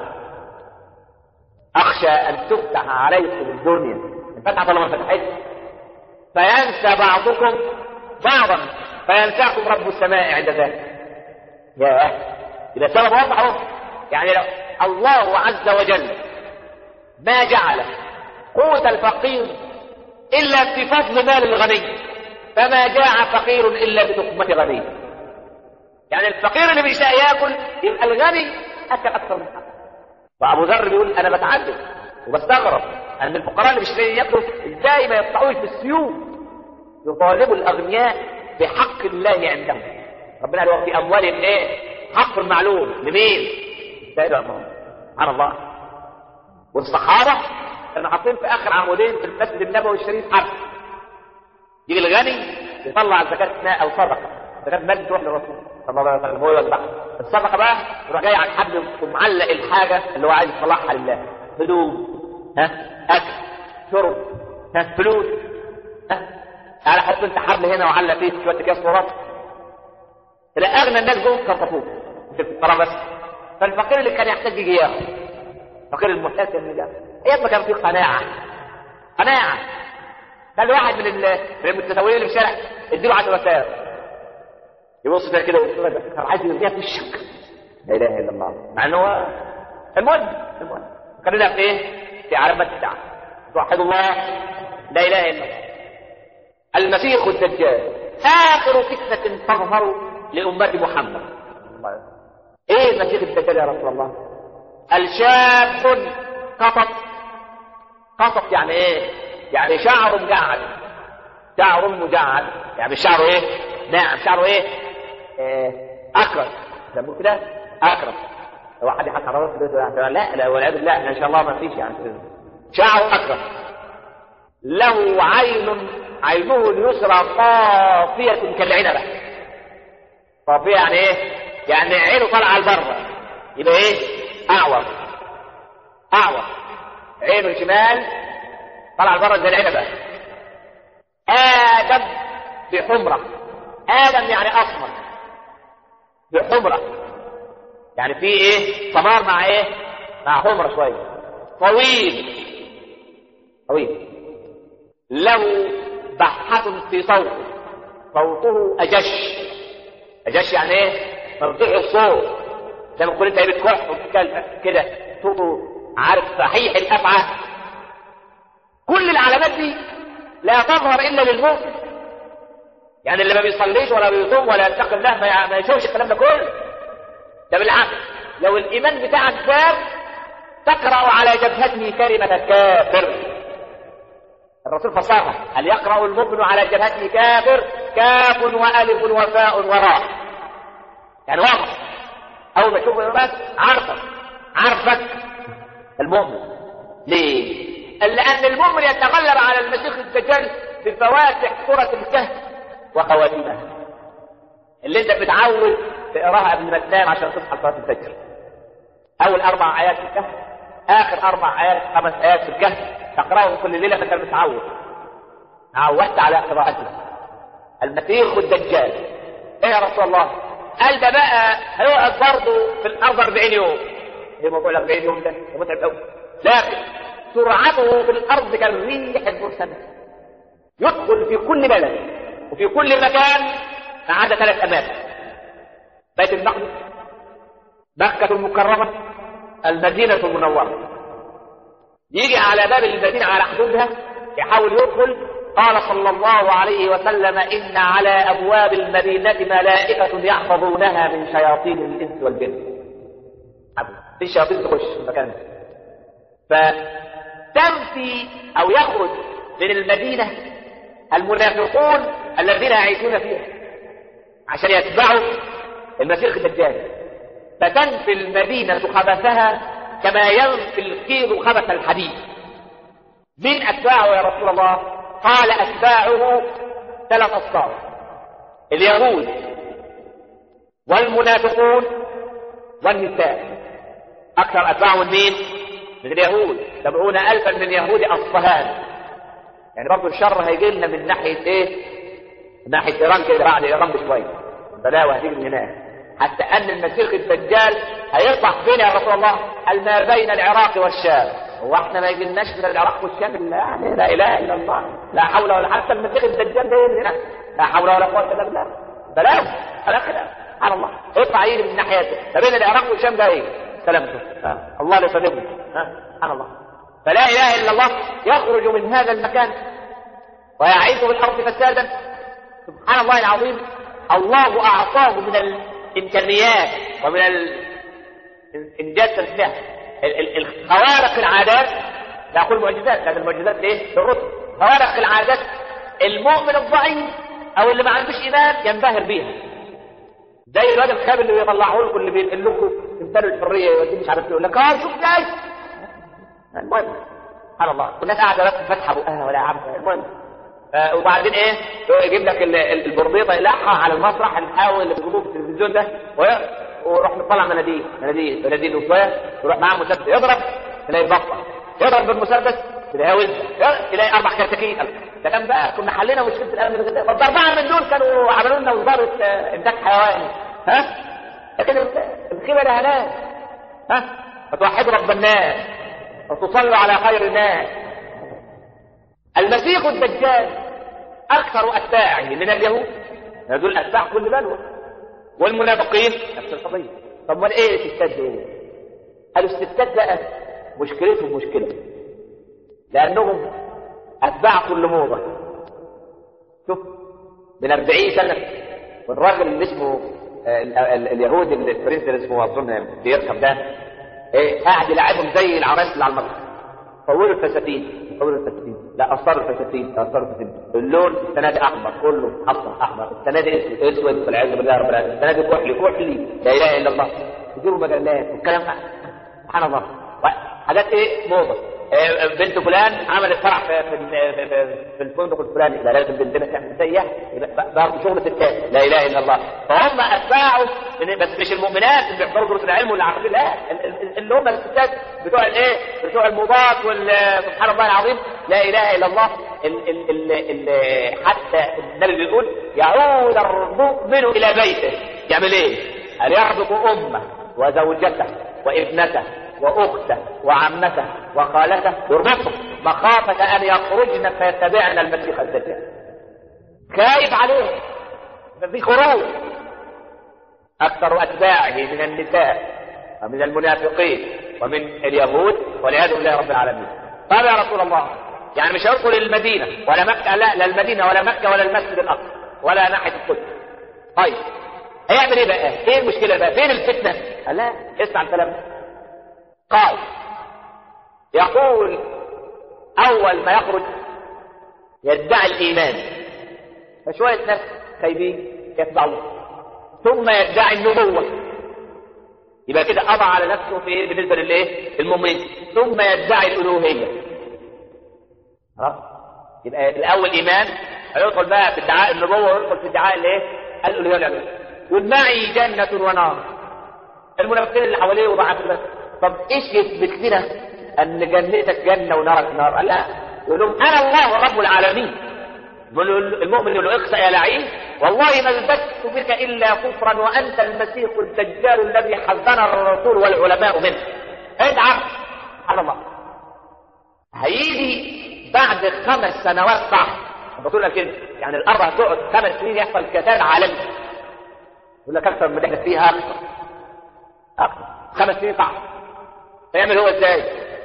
[SPEAKER 1] أخشى أن تفتح عليكم الدنيا انفتحت ولا ما فتحتش فينسى بعضكم بعضا فينساكم رب السماء عند ذلك يا إذا سبب واضح أهو يعني لو الله عز وجل ما جعل قوت الفقير إلا في فضل مال الغني فما جاع فقير إلا بتقمة غني يعني الفقير اللي مش لاقي ياكل يبقى الغني اكل اكثر من حقه وابو ذر بيقول انا بتعجب وبستغرب ان الفقراء اللي مش لاقيين ياكلوا ازاي ما يقطعوش بالسيوف يطالبوا الاغنياء بحق الله عندهم ربنا قال في اموالهم ايه حق المعلوم لمين سيدنا الله سبحان الله والصحابه كانوا حاطين في اخر عمودين في المسجد النبوي الشريف حرف يجي الغني يطلع زكاه ماء او صدقه زكاه مال تروح للرسول صلى الله عليه وسلم هو يوزعها الصدقه بقى يروح جاي على الحبل ومعلق الحاجه اللي هو عايز يطلعها لله هدوم ها اكل شرب ها فلوس ها تعالى حط انت حبل هنا وعلق فيه شويه اكياس تراب تلاقي اغنى الناس جوه كرطفوه مش الفقراء بس فالفقير اللي كان يحتاج يجي ياخد الفقير المحتاج كان يجي ياخد ايام ما كان في قناعه قناعه خلي واحد من ال- من المتسولين اللي في الشارع اديله 10 وسائل يبص فيها كده ويقول لك كان عايز يرميها في وشك لا اله الا الله مع ان هو المهم المهم خلينا في ايه؟ في علامات الساعه توحد الله لا اله الا الله المسيح الدجال اخر فتنه تظهر لامه محمد ايه المسيح الدجال يا رسول الله؟ الشاب قطط قطط يعني ايه؟ يعني شعر مجعد شعر مجعد يعني مش شعره ايه؟ نعم شعره ايه؟ آه، اكرم يسموه كده اكرم لو حد حط على راسه كده لا لا والعياذ بالله ان شاء الله ما فيش يعني شعره اكرم له عين عينه اليسرى طافية كالعنبة طافية يعني ايه؟ يعني عينه طالعة لبره يبقى ايه؟ اعور اعور عينه الشمال طالعة لبره زي العنبة آدم بحمرة آدم يعني أسمر بحمرة يعني في إيه سمار مع إيه مع حمرة شوية طويل طويل له بحة في صوته صوته أجش أجش يعني إيه مرضيع الصوت زي ما تكون أنت إيه بتكح وبتتكلم كده صوته عارف صحيح الأفعى كل العلامات دي لا تظهر الا للمؤمن يعني اللي ما بيصليش ولا بيصوم ولا يتقي الله ما ما يشوفش الكلام ده كله ده بالعكس لو الايمان بتاعك كاب تقرا على جبهته كلمه كافر الرسول فصاحة هل يقرا المؤمن على جبهته كافر كاف والف وفاء وراء يعني واضح اول ما تشوفه بس عارفك عارفك المؤمن ليه لأن المؤمن يتغلب على المسيح الدجال بفواتح سورة الكهف وخواتيمها اللي انت بتعود تقراها قبل ما تنام عشان تصحى صلاة الفجر أول أربع آيات في الكهف آخر أربع آيات خمس آيات في الكهف تقراهم كل ليلة فأنت متعود تعودت على قراءته المسيح الدجال إيه يا رسول الله قال ده بقى هيقعد برضه في الارض 40 يوم ايه موضوع ال 40 يوم ده؟ ده متعب قوي لكن سرعته في الارض كالريح المرسله يدخل في كل بلد وفي كل مكان ما عدا ثلاث اماكن بيت المقدس مكة المكرمة المدينة المنورة يجي على باب المدينة على حدودها يحاول يدخل قال صلى الله عليه وسلم إن على أبواب المدينة ملائكة يحفظونها من شياطين الإنس والجن في شياطين تخش المكان فتنفي أو يخرج من المدينة المنافقون الذين يعيشون فيها عشان يتبعوا المسيح الدجال فتنفي المدينة خبثها كما ينفي الكيل خبث الحديد من أتباعه يا رسول الله قال أتباعه ثلاث أصناف اليهود والمنافقون والنساء أكثر أتباعهم مين؟ من اليهود سبعون ألفا من يهود أصفهان يعني برضه الشر هيجي لنا من ناحية إيه؟ من ناحية إيران كده بعد إيران بشوية بلاوي هتيجي من هناك حتى أن المسيح الدجال هيطلع فين يا رسول الله؟ قال ما بين العراق والشام هو احنا ما يجيلناش من العراق والشام الا يعني لا اله الا الله لا حول ولا حتى المسيح الدجال جاي من هنا لا حول ولا قوه الا بالله بلاوي على كده سبحان الله يطلع يجي من ناحيته ما بين العراق والشام ده ايه؟ سلامته آه. الله لا يصدقه سبحان الله فلا اله الا الله يخرج من هذا المكان ويعيش في الارض فسادا سبحان الله العظيم الله اعطاه من الامكانيات ومن الانجاز تنفيذها الخوارق العادات لا اقول معجزات لكن المعجزات ليه؟ بالرسل خوارق العادات المؤمن الضعيف او اللي ما عندوش ايمان ينبهر بيها زي الواد الخاب اللي بيطلعوا لكم اللي بينقل لكم تمثالوا الحريه يوديه مش عارف يقول لك اه شوف جاي المهم سبحان الله والناس قاعده بس فاتحه بقها ولا عارفه المهم آه وبعدين ايه يجيب لك البربيطه يلقها على المسرح الحاوي اللي بيجيبوه في التلفزيون ده ويروح مطلع مناديل مناديل مناديل وشويه يروح معاه مسدس يضرب تلاقي بطه يضرب بالمسدس تلاقيها وزه تلاقي اربع كتاكيت ده كان بقى كنا حلينا مشكله الامن الغذائي طب اربعه من دول كانوا عملوا لنا وزاره انتاج حيواني ها لكن الخيبه لها ناس ها فتوحدوا رب الناس وتصلوا على خير الناس المسيح الدجال اكثر اتباعه من اليهود دول اتباع كل بلوى والمنافقين نفس القضيه طب امال ايه الستات دول؟ قالوا الستات بقى مشكلتهم مشكله لانهم اتباع كل موضه شوف من 40 سنه والراجل اللي اسمه اليهودي الفرنسي اللي اسمه اظن بيركب ده ايه قاعد يلعبهم زي العرايس اللي على المسرح طولوا الفساتين طولوا الفساتين لا قصروا الفساتين قصروا الفساتين اللون السنه دي احمر كله احمر احمر السنه دي اسود اسود والعياذ بالله رب العالمين السنه دي كحلي كحلي لا اله الا الله يجيبوا مجلات والكلام سبحان الله حاجات ايه موضه إيه بنت فلان عملت فرح في في, في, في, في الفندق الفلاني لا لازم بنتنا تعمل زيها برضه شغل ستات لا اله الا الله فهم اتباعوا بس مش المؤمنات اللي بيحضروا دروس العلم واللي عارفين لا اللي هم الستات بتوع الايه بتوع الموضات سبحان الله العظيم لا اله الا الله ال ال ال ال حتى النبي بيقول يعود المؤمن الى بيته يعمل ايه؟ ان يربط امه وزوجته وابنته واخته وعمته وخالته يربطهم مخافه ان يخرجن فيتبعن المسيح الدجال خايف عليهم في خروج اكثر اتباعه من النساء ومن المنافقين ومن اليهود والعياذ بالله رب العالمين قال يا رسول الله يعني مش هيدخل المدينه ولا مكه لا لا المدينه ولا مكه ولا المسجد الاقصى ولا ناحيه القدس طيب هيعمل ايه بقى؟ ايه المشكله بقى؟ فين الفتنه؟ قال لا اسمع الكلام قال يقول اول ما يخرج يدعي الايمان فشويه ناس خايبين يتبعوه ثم يدعي النبوه يبقى كده قضى على نفسه في ايه بالنسبه للايه؟ المؤمنين ثم يدعي الالوهيه خلاص يبقى الاول ايمان هيدخل بقى في ادعاء النبوه ويدخل في ادعاء الايه؟ الالوهيه يقول معي جنه ونار المنافقين اللي حواليه وضعف بس طب ايش يثبت لنا ان جنتك جنه ونارك نار؟ قال لا يقول لهم انا الله رب العالمين المؤمن يقول له اخسأ يا لعين والله ما ازددت بك الا كفرا وانت المسيح الدجال الذي حذرنا الرسول والعلماء منه ادعى على الله هيجي بعد خمس سنوات صح الرسول قال كده يعني الارض هتقعد خمس سنين يحصل كتاب عالمي يقول لك اكثر من احنا فيها اكثر اكثر خمس سنين صح فيعمل هو ازاي؟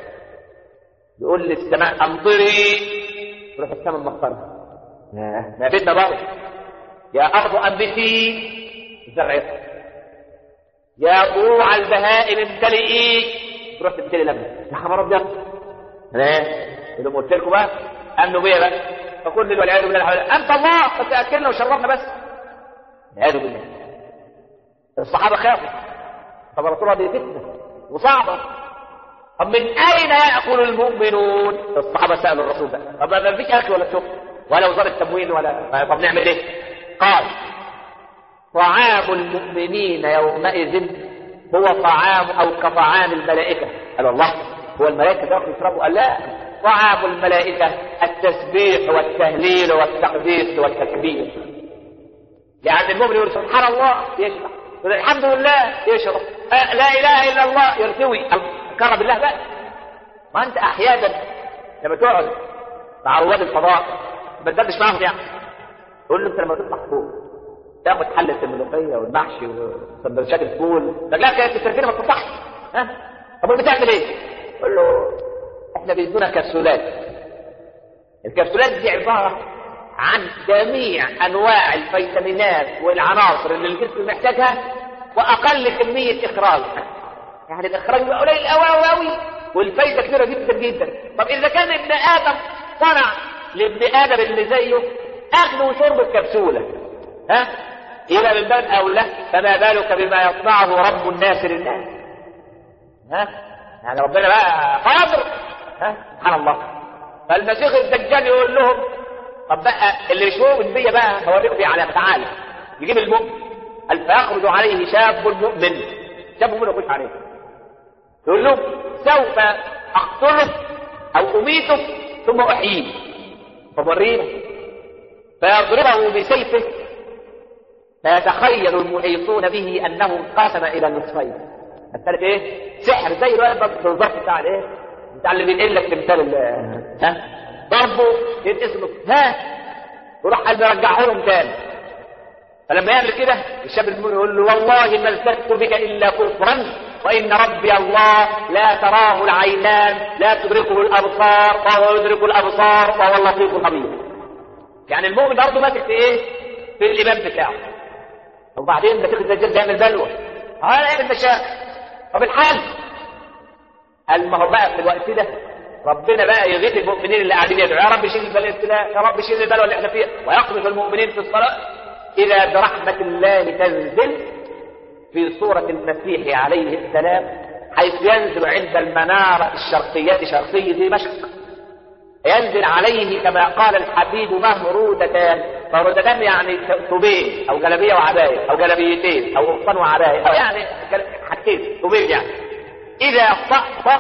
[SPEAKER 1] يقول للسماء امطري تروح السماء مطرة ما بدنا برضه يا ارض انبتي زرعتها يا قوع البهائم امتلئي تروح تمتلي لبنه يا خبر ابيض ايه قلت لكم بقى امنوا بيا بقى فكل والعياذ بالله انت الله بس اكلنا وشربنا بس والعياذ بالله الصحابه خافوا طب الرسول دي فتنه وصعبه طب من اين ياكل المؤمنون الصحابه سالوا الرسول ده طب ما فيش اكل ولا شرب ولا وزاره التموين ولا طب نعمل ايه قال طعام المؤمنين يومئذ هو طعام او كطعام الملائكه قال الله هو الملائكه تاكل يشربوا قال لا طعام الملائكه التسبيح والتهليل والتقديس والتكبير يعني المؤمن يقول سبحان الله يشرب الحمد لله يشرب أه لا اله الا الله يرتوي كرم بالله بقى ما انت احيانا لما تقعد مع رواد الفضاء ما تدردش معاهم يعني تقول له انت لما تطلع فوق تاخد حلة الملوخية والمحشي وسندوتشات الفول لا كانت السفينة ما تطلعش ها طب بتعمل ايه؟ قول له احنا بيدونا كبسولات الكبسولات دي عبارة عن جميع انواع الفيتامينات والعناصر اللي الجسم محتاجها واقل كمية اخراج يعني الاخراج بيبقى قليل قوي قوي قوي والفايده كبيره جدا جدا طب اذا كان ابن ادم صنع لابن ادم اللي زيه اكل وشرب الكبسوله ها الى من باب اولى فما بالك بما يصنعه رب الناس للناس ها يعني ربنا بقى قادر ها سبحان الله فالمسيح الدجال يقول لهم طب بقى اللي يشوف النبي بقى هوريكم على تعالى يجيب المؤمن قال فيخرج عليه شاب مؤمن شاب مؤمن يخش عليه يقول له سوف اقتلك او اميتك ثم احييك فورينا فيضربه بسيفه فيتخيل المحيطون به انه انقسم الى نصفين الثالث ايه؟ سحر زي الوقت بالظبط بتاع الايه؟ بتاع اللي بينقل لك تمثال ها؟ ضربه يتقسم ها وراح قال مرجعه لهم تاني فلما يعمل كده الشاب المؤمن يقول له والله ما ازددت بك الا كفرا وان ربي الله لا تراه العينان لا تدركه الابصار وهو يدرك الابصار وهو اللطيف الخبير يعني المؤمن برضه ماسك في ايه؟ في الامام بتاعه وبعدين ده تاخد الدجال بيعمل بلوى اه يعمل مشاكل طب الحل قال ما هو بقى في الوقت ده ربنا بقى يغيث المؤمنين اللي قاعدين يدعوا يا رب شيل الابتلاء يا رب شيل البلوى اللي احنا فيها ويقذف المؤمنين في الصلاه اذا برحمه الله تنزل في صورة المسيح عليه السلام حيث ينزل عند المنارة الشرقية شرقية دمشق ينزل عليه كما قال الحبيب مهرودتان مهرودتان يعني ثوبين او جلبية وعباية او جلبيتين او قفطان وعباية او يعني حاجتين ثوبين يعني اذا طأطأ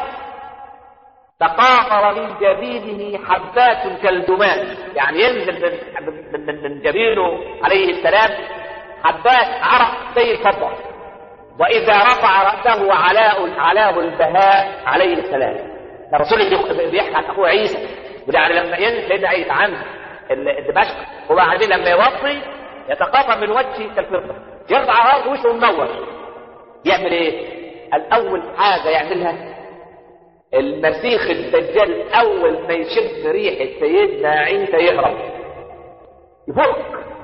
[SPEAKER 1] تقاطر من جبينه حبات كالدمان يعني ينزل من, من, من جبينه عليه السلام حبات عرق زي الفضة وإذا رفع رأسه علاء علاه البهاء عليه السلام ده الرسول اللي بيحكي عن أخوه عيسى وده يعني لما ينزل سيدنا عيسى عن دمشق وبعدين لما يوطي يتقاطع من وجهه كالفضة يرفع رأسه وشه منور يعمل ايه؟ الأول حاجة يعملها المسيح الدجال أول ما يشم ريحة سيدنا عيسى يهرب يفك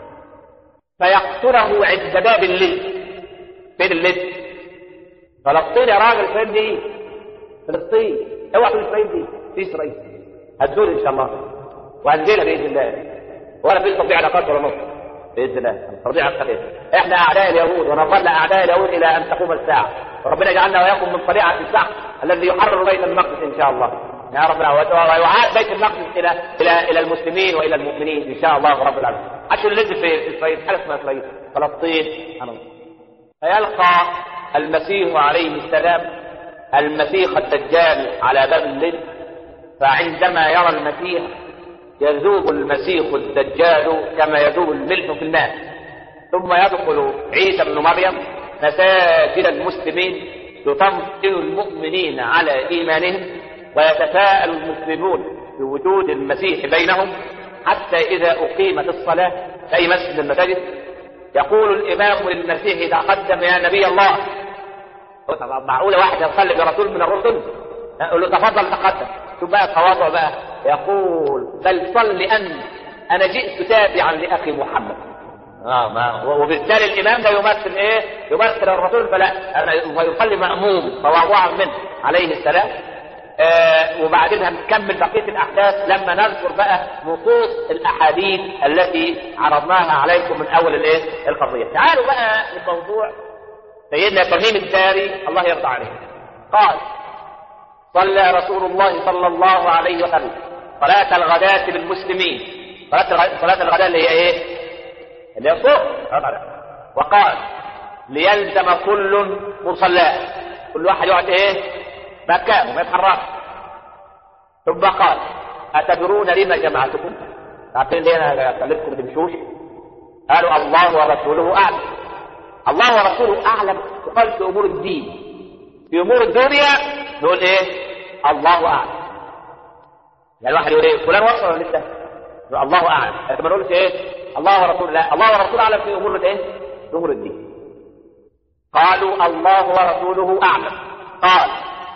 [SPEAKER 1] فيقتله عند باب الليل فين الليل فلسطين يا راجل فين دي فلسطين اوعى تقول اسرائيل دي في اسرائيل هتزول ان شاء الله وهنزلها باذن الله ولا في تطبيع علاقات ولا نص باذن الله تطبيع علاقات احنا اعداء اليهود ونظل اعداء اليهود الى ان تقوم الساعه وربنا يجعلنا واياكم من طليعه الساعه الذي يحرر بيت المقدس ان شاء الله يا رب العالمين ويعاد بيت المقدس الى الى الى المسلمين والى المؤمنين ان شاء الله رب العالمين عشان ننزل في اسرائيل حاجه اسمها اسرائيل فلسطين سبحان الله فيلقى المسيح عليه السلام المسيح الدجال على باب الليل فعندما يرى المسيح يذوب المسيح الدجال كما يذوب الملح في الماء ثم يدخل عيسى بن مريم مساجد المسلمين يطمئن المؤمنين على ايمانهم ويتساءل المسلمون بوجود المسيح بينهم حتى اذا اقيمت الصلاه في اي مسجد من المساجد يقول الامام للمسيح اذا قدم يا نبي الله معقوله واحد يصلي برسول من الرسل يقول له تفضل تقدم شوف بقى التواضع بقى يقول بل صل انت انا جئت تابعا لاخي محمد اه ما وبالتالي الامام ده يمثل ايه؟ يمثل الرسول فلا أنا ويصلي ماموم تواضعا منه عليه السلام آه وبعدين هنكمل بقيه الاحداث لما نذكر بقى نصوص الاحاديث التي عرضناها عليكم من اول الايه؟ القضيه. تعالوا بقى لموضوع سيدنا ابراهيم الداري الله يرضى عليه. قال صلى رسول الله صلى الله عليه وسلم صلاة الغداة بالمسلمين صلاة صلاة الغداة اللي هي ايه؟ اللي هي الصبح وقال ليلزم كل مصلاه كل واحد يقعد ايه؟ مكانه ما يتحركش ثم قال أتدرون لما جمعتكم؟ عارفين ليه انا خليتكم تمشوش؟ قالوا الله ورسوله اعلم الله ورسوله اعلم وقال في امور الدين في امور الدنيا نقول ايه الله اعلم يعني الواحد يقول ايه فلان وصل ولا لسه يقول الله اعلم لكن ما نقولش ايه الله ورسوله لا الله ورسوله اعلم في امور الايه في امور الدين قالوا الله ورسوله اعلم قال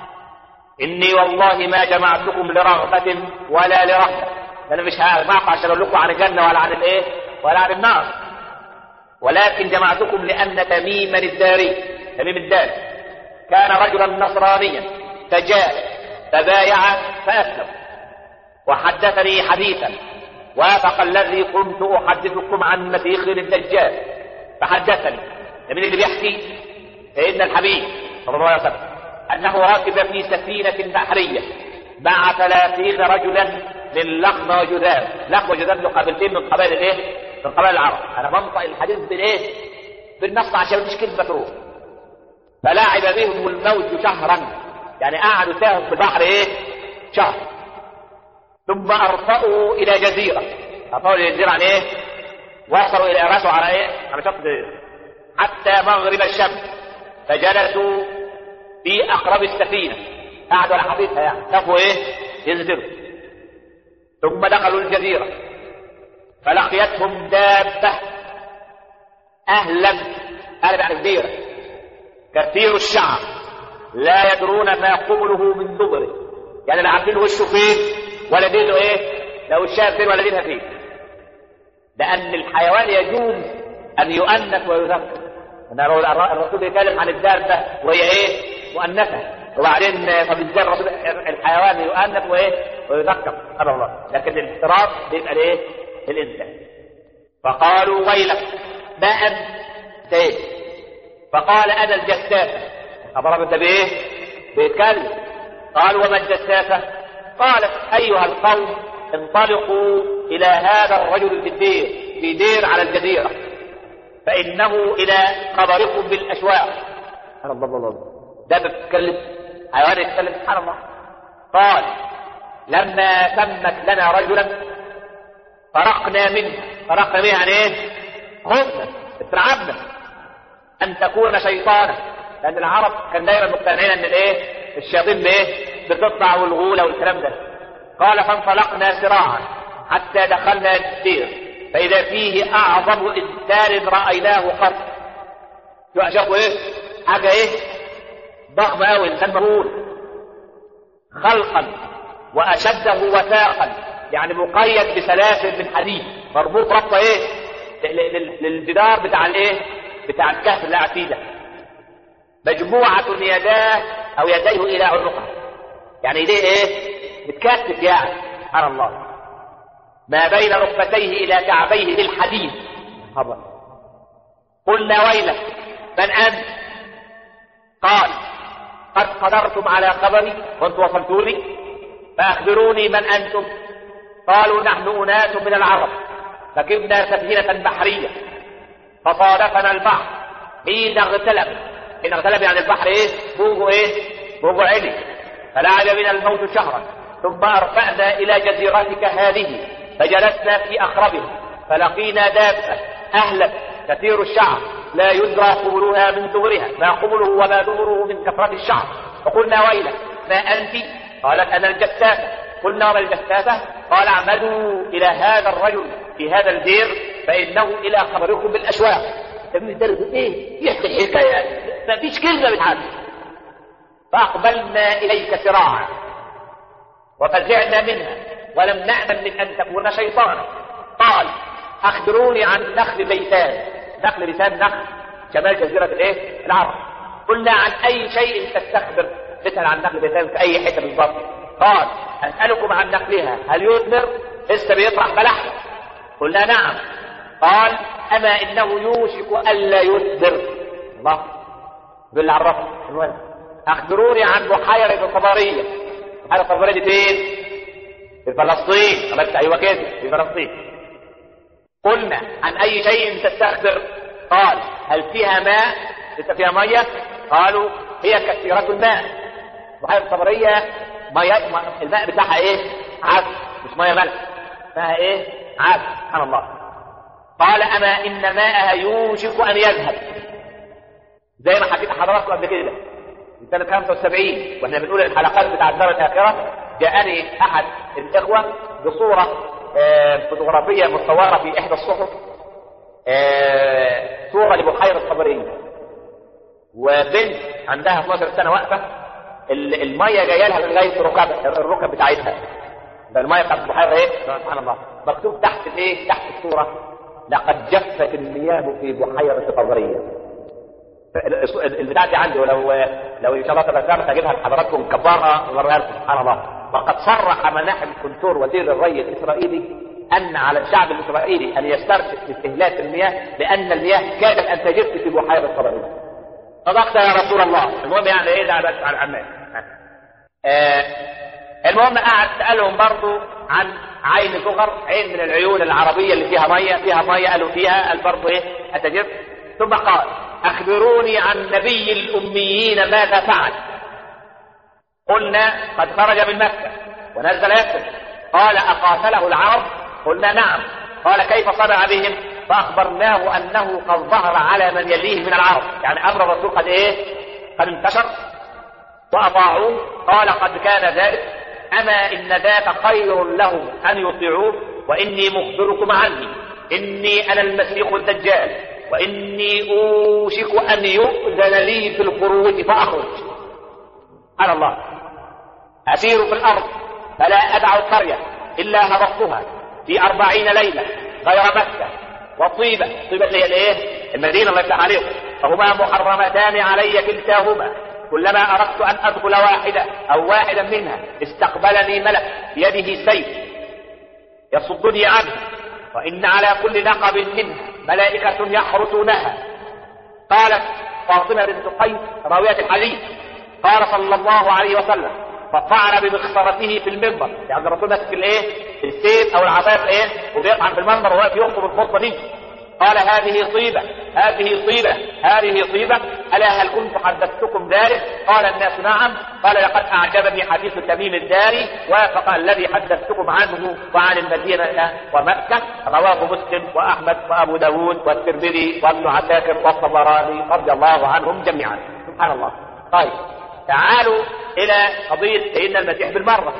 [SPEAKER 1] اني والله ما جمعتكم لرغبه ولا لرهبه انا مش هجمعكم عشان اقول لكم عن الجنه ولا عن الايه ولا عن النار ولكن جمعتكم لان تميما الداري تميم الداري كان رجلا نصرانيا فجاء فبايع فاسلم وحدثني حديثا وافق الذي كنت احدثكم عن مسيخ الدجال فحدثني من اللي بيحكي سيدنا الحبيب صلى الله عليه وسلم انه ركب في سفينه بحريه مع ثلاثين رجلا من لخم وجذام لخم وجذام له قبيلتين من قبائل الايه من قبائل العرب انا بنطق الحديث بالايه بالنص عشان مش كلمه تروح فلاعب بهم الموج شهرا يعني قعدوا تاهوا في البحر ايه شهر ثم ارفأوا الى جزيره ارفأوا الى جزيره عن ايه وصلوا الى راسوا على ايه على شط جزيرة. حتى مغرب الشمس فجلسوا في اقرب السفينه قعدوا على حديثها يعني شافوا ايه ينزلوا ثم دخلوا الجزيره فلقيتهم دابه اهلا اهلا يعني كبيره كثير الشعر لا يدرون ما قبله من دبره يعني لا عارفين وشه فين ولا دينه ايه لا وشها فين ولا دينها فين لان الحيوان يجوز ان يؤنث ويذكر الرسول بيتكلم عن الدابه وهي ايه مؤنثه وبعدين طب ازاي الرسول الحيوان يؤنث وايه ويذكر سبحان الله لكن الافتراض بيبقى لايه للانسان فقالوا ويلك ما انت ايه فقال انا الجساسه خبر انت بايه بيتكلم قال وما الجساسه قالت ايها القوم انطلقوا الى هذا الرجل في الدير في دير على الجزيره فانه الى خبركم بالاشواق سبحان الله الله الله ده بيتكلم حيوان يتكلم سبحان الله قال لما تمت لنا رجلا فرقنا منه فرقنا منه يعني ايه خفنا اترعبنا ان تكون شيطانا لان العرب كان دايما مقتنعين ان الايه الشياطين بايه بتطلع والغوله والكلام ده قال فانطلقنا سراعا حتى دخلنا الدير فاذا فيه اعظم انسان رايناه قط شافوا ايه حاجه ايه ضخمه قوي انسان مهول خلقا واشده وثاقا يعني مقيد بسلاسل من حديد مربوط ربطه ايه للجدار بتاع الايه بتاع الكهف اللي قاعد فيه ده مجموعة يداه أو يديه إلى عنقه يعني ايديه ايه متكتف يعني سبحان الله ما بين ركبتيه إلى كعبيه بالحديد خبر قلنا ويلك من أنت قال قد قدرتم على خبري كنت وصلتوني فأخبروني من أنتم قالوا نحن أناس من العرب ركبنا سفينة بحرية فصادفنا البحر حين اغتلب حين اغتلب يعني البحر ايه فوقه ايه فوقه علي فلعب بنا الموت شهرا ثم أرفعنا إلى جزيرتك هذه فجلسنا في أخربها فلقينا دابة أهلا كثير الشعر لا يدرى قبلها من دبرها ما قبله وما دبره من كثرة الشعر فقلنا ويلك ما أنت قالت أنا الجساسة قلنا وما الجساسة قال اعمدوا إلى هذا الرجل في هذا الدير فإنه إلى خبركم بالأشواق ابن درب إيه يحكي الحكاية ما فيش كلمة بتعدي فأقبلنا إليك سراعا وفزعنا منها ولم نأمن من أن تكون شيطانا قال أخبروني عن نخل بيتان نخل لسان نخل شمال جزيرة الإيه؟ العرب قلنا عن أي شيء تستخبر تسأل عن نخل بيتان في أي حتة بالضبط قال أسألكم عن نخلها هل يثمر؟ لسه بيطرح بلح قلنا نعم قال أما إنه يوشك ألا يثمر الله بالله عرفه الولد أخبروني عن بحيرة الطبرية بحيرة الطبرية دي فين؟ في فلسطين قالت أيوة كده في فلسطين قلنا عن أي شيء تستخبر قال هل فيها ماء لسه فيها مية قالوا هي كثيرة الماء بحيرة الطبرية مية الماء بتاعها ايه عذب مش مية ملح ماءها ايه عذب سبحان الله قال أما إن ماءها يوشك أن يذهب زي ما حكيت لحضراتكم قبل كده في سنة 75 واحنا بنقول الحلقات بتاع الدار الآخرة جاءني أحد الإخوة بصورة آه، فوتوغرافية مصورة في إحدى الصحف آه، صورة لبحيرة الطبرية وبنت عندها 12 سنة واقفة ال- المية جاية لها لغاية الركب الركب بتاعتها ده المية بتاعت البحيرة ايه؟ سبحان الله مكتوب تحت الايه؟ تحت الصورة لقد جفت المياه في بحيرة الطبرية البتاع دي عندي ولو لو ان شاء الله تبقى اجيبها لحضراتكم كبارها اوريها لكم سبحان الله وقد صرح مناحم كنتور وزير الري الاسرائيلي ان على الشعب الاسرائيلي ان يسترشد في استهلاك المياه لان المياه كادت ان تجف في بحيره الطبريه. صدقت يا رسول الله المهم يعني ايه ده بس على العمال آه المهم قعد سالهم برضو عن عين زغر عين من العيون العربيه اللي فيها ميه فيها ميه قالوا فيها قال برضو ايه هتجف ثم قال اخبروني عن نبي الاميين ماذا فعل قلنا قد خرج من مكه ونزل يثرب قال اقاتله العرب قلنا نعم قال كيف صنع بهم فاخبرناه انه قد ظهر على من يليه من العرب يعني امر الرسول قد ايه قد انتشر واطاعوه قال قد كان ذلك اما ان ذاك خير لهم ان يطيعوه واني مخبركم عني اني انا المسيح الدجال واني اوشك ان يؤذن لي في الخروج فاخرج سبحان الله اسير في الارض فلا ادع قريه الا هبطتها في أربعين ليله غير مكه وطيبه طيبه هي الايه المدينه الله يفتح عليهم فهما محرمتان علي كلتاهما كلما اردت ان ادخل واحده او واحدا منها استقبلني ملك بيده سيف يصدني عنه وان على كل نقب منها ملائكه يحرسونها قالت فاطمه بنت قيس راويه الحديث قال صلى الله عليه وسلم فطعن بمخصرته في المنبر يعني الرسول ماسك الايه السيف او العصايه الايه وبيطعن في المنبر وواقف يخطب الخطبه دي قال هذه طيبة هذه طيبة هذه طيبة ألا هل كنت حدثتكم ذلك قال الناس نعم قال لقد أعجبني حديث تميم الداري وافق الذي حدثتكم عنه وعن المدينة ومكة رواه مسلم وأحمد وأبو داود والترمذي وابن عساكر والطبراني رضي الله عنهم جميعا سبحان الله طيب تعالوا إلى قضية سيدنا المسيح بالمرة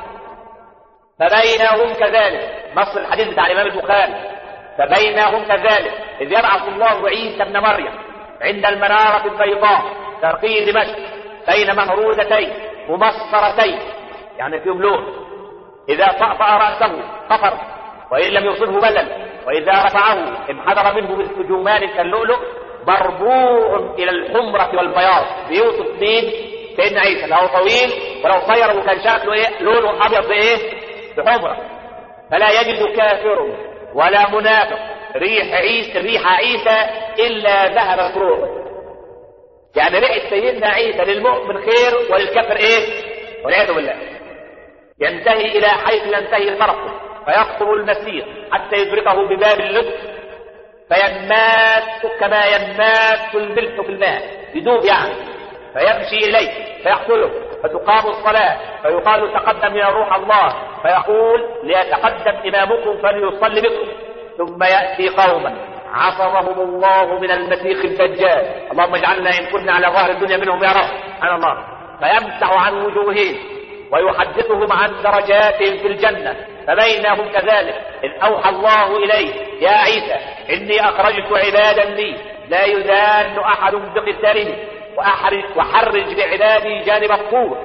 [SPEAKER 1] فبينهم كذلك نص الحديث بتاع الإمام البخاري فبينهم كذلك إذ يبعث الله عيسى ابن مريم عند المنارة البيضاء شرقي دمشق بين مهرودتين ممصرتين يعني فيهم لون إذا طأطأ رأسه قفر وإن لم يصبه بلل وإذا رفعه انحدر منه مثل جمان كاللؤلؤ مربوع إلى الحمرة والبياض بيوصف مين سيدنا عيسى لو طويل ولو قصير وكان شكله ايه لونه ابيض بايه بحمرة فلا يجد كافر ولا منافق ريح عيسى ريح عيسى الا ذهبت روحه يعني ريحه سيدنا عيسى للمؤمن خير وللكافر ايه والعياذ بالله ينتهي الى حيث ينتهي المرق فيقطب المسير حتى يدركه بباب اللطف فينمات كما ينمات الملح في الماء يدوب يعني فيمشي إليه فيقتله فتقام الصلاة فيقال تقدم يا روح الله فيقول ليتقدم إمامكم فليصلي بكم ثم يأتي قوما عصمهم الله من المسيخ الدجال اللهم اجعلنا إن كنا على ظهر الدنيا منهم يا رب سبحان الله فيمسح عن وجوههم ويحدثهم عن درجاتهم في الجنة فبينهم كذلك إذ أوحى الله إليه يا عيسى إني أخرجت عبادا لي لا يدان أحد بقتاله وأحرج وحرج بعبادي جانب الطور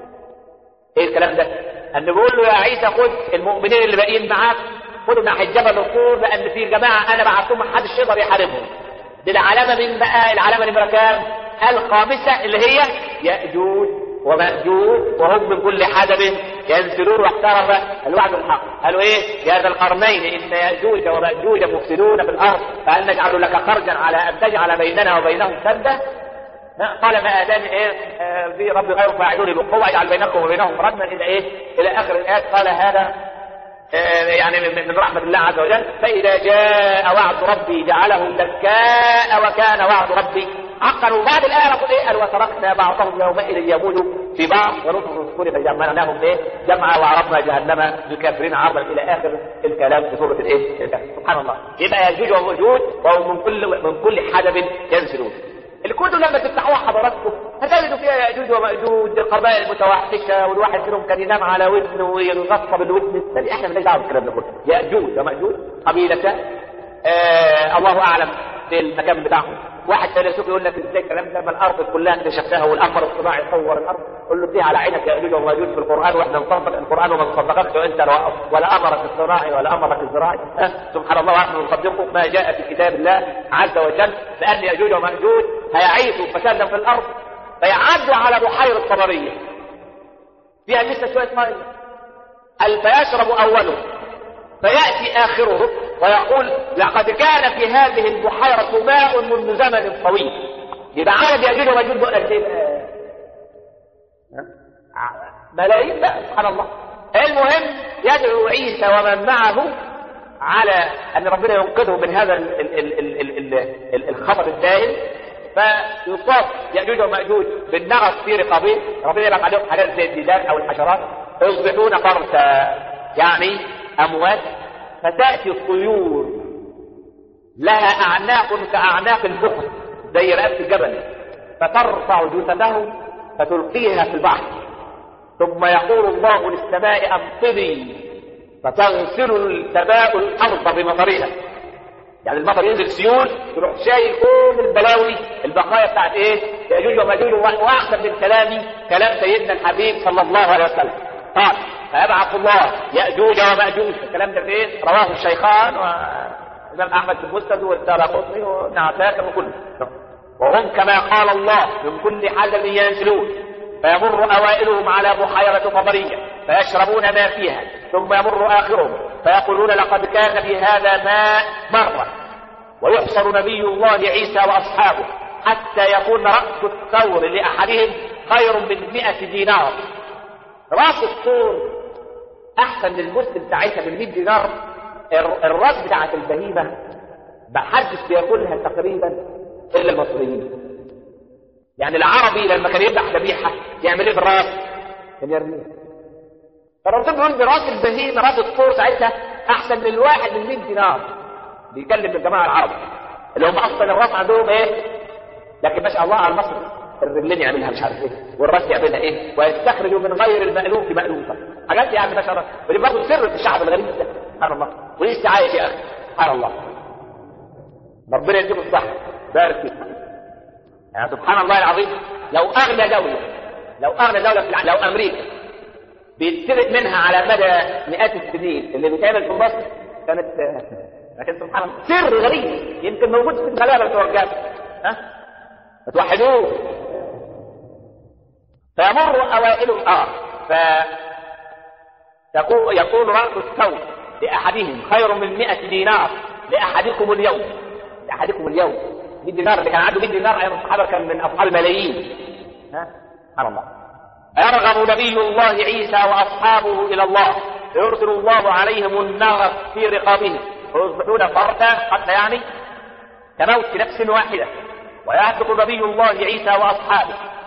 [SPEAKER 1] إيه الكلام ده؟ أن بيقول له يا عيسى خذ المؤمنين اللي باقيين معاك خذوا ناحية جبل الطور لأن في جماعة أنا بعثتهم محدش يقدر يحاربهم دي العلامة من بقى العلامة نمرة كام؟ الخامسة اللي هي يأجوج ومأجوج وهم من كل حدب ينزلون واقترب الوعد الحق قالوا ايه يا ذا القرنين ان يأجوج ومأجوج مفسدون في الارض فهل نجعل لك خرجا على ان تجعل بيننا وبينهم سدا قال ما ادام ايه آه في رب غير فاعلوني بالقوه اجعل بينكم وبينهم ردما الى ايه الى اخر الايات قال هذا آه يعني من رحمة الله عز وجل فإذا جاء وعد ربي جعله دكاء وكان وعد ربي حقا وبعد الآية نقول إيه قال وتركنا بعضهم يومئذ يموج في بعض ونصف الذكور فجمعناهم إيه جمعا وعرضنا جهنم للكافرين عرضا إلى آخر الكلام في سورة الإيه سبحان الله يبقى يجوج وموجود وهم من كل من كل حدب ينزلون الكتب لما تفتحوها حضراتكم هتجدوا فيها ياجوج وماجوج القبائل المتوحشه والواحد منهم كان ينام على ودنه ويغصب الودن الثاني احنا مالناش دعوه بالكلام ده كله ياجوج وماجوج قبيله آه الله اعلم بالمكان بتاعهم واحد فيلسوف يقول لك ازاي الكلام ده ما الارض كلها اكتشفتها والقمر الصناعي صور الارض قول له اديها على عينك ياجوج وماجوج في القران واحنا نصدق القران وما نصدقكش وانت ولا امرك الصناعي ولا امرك الزراعي أه؟ سبحان الله ونحن نصدقه ما جاء في كتاب الله عز وجل لان ياجوج وماجوج هيعيثوا فسادا في الارض فيعدوا على بحيره طبريه فيها لسه شويه ميه فيشرب اوله فياتي اخره ويقول لقد كان في هذه البحيره ماء منذ زمن طويل يبقى عدد ياجوج وماجوج دول قد ايه؟ ملايين بقى سبحان الله المهم يدعو عيسى ومن معه على ان ربنا ينقذه من هذا ال ال ال ال ال الخطر الدائم فيصاب ياجوج وماجوج بالنغص في رقابهم ربنا يبعث عليهم حاجات زي الديدان او الحشرات فيصبحون فرسا يعني اموات فتاتي الطيور لها اعناق كاعناق البخت زي رأس الجبل فترفع جثته فتلقيها في البحر ثم يقول الله للسماء امطري فتغسل السماء الارض بمطرها يعني المطر ينزل سيول تروح شايل كل البلاوي البقايا بتاعت ايه ياجوج وماجوج واحسن من كلامي كلام سيدنا الحبيب صلى الله عليه وسلم قال فيبعث الله ياجوج وماجوج الكلام ده فين رواه الشيخان والامام احمد في المسند والدارقطني وابن عساكر وكل وهم كما قال الله من كل حدب ينزلون فيمر أوائلهم على بحيرة طبرية فيشربون ما فيها ثم يمر آخرهم فيقولون لقد كان في هذا ماء مرة ويحصر نبي الله عيسى وأصحابه حتى يكون رأس الثور لأحدهم خير من مئة دينار رأس الثور أحسن للمسلم ساعتها من 100 دينار الراس بتاعت البهيمة ما حدش بياكلها تقريبا إلا المصريين يعني العربي لما كان يذبح ذبيحه يعمل ايه بالراس؟ كان يرميها. فالرسول بيقول براس البهيمه راس الطور ساعتها احسن من الواحد من 100 دينار. بيكلم الجماعه العرب اللي هم اصلا الراس عندهم ايه؟ لكن ما شاء الله على مصر الرجلين يعملها مش عارف ايه والراس يعملها ايه ويستخرج من غير المألوف مألوفا حاجات يعني ما شاء الله ودي برضه سر في الشعب الغريب ده سبحان الله ولسه عايش يا اخي سبحان الله ربنا يديكم الصحه بارك فيك يعني سبحان الله العظيم لو اغنى دوله لو اغنى دوله في العالم لو امريكا بيتسرق منها على مدى مئات السنين اللي بيتعمل في مصر كانت لكن سبحان الله سر غريب يمكن موجود في الغلابه بتوع الجبل ها فتوحدوه فيمر اوائلهم اه ف يقول يقول راس الثوب لاحدهم خير من 100 دينار لاحدكم اليوم لاحدكم اليوم 100 دينار اللي كان عنده 100 دينار ايام الصحابه كان من اصحاب الملايين ها سبحان الله يرغب نبي الله عيسى واصحابه الى الله يرسل الله عليهم النار في رقابهم ويصبحون فردا حتى يعني كموت نفس واحده ويهبط نبي الله عيسى واصحابه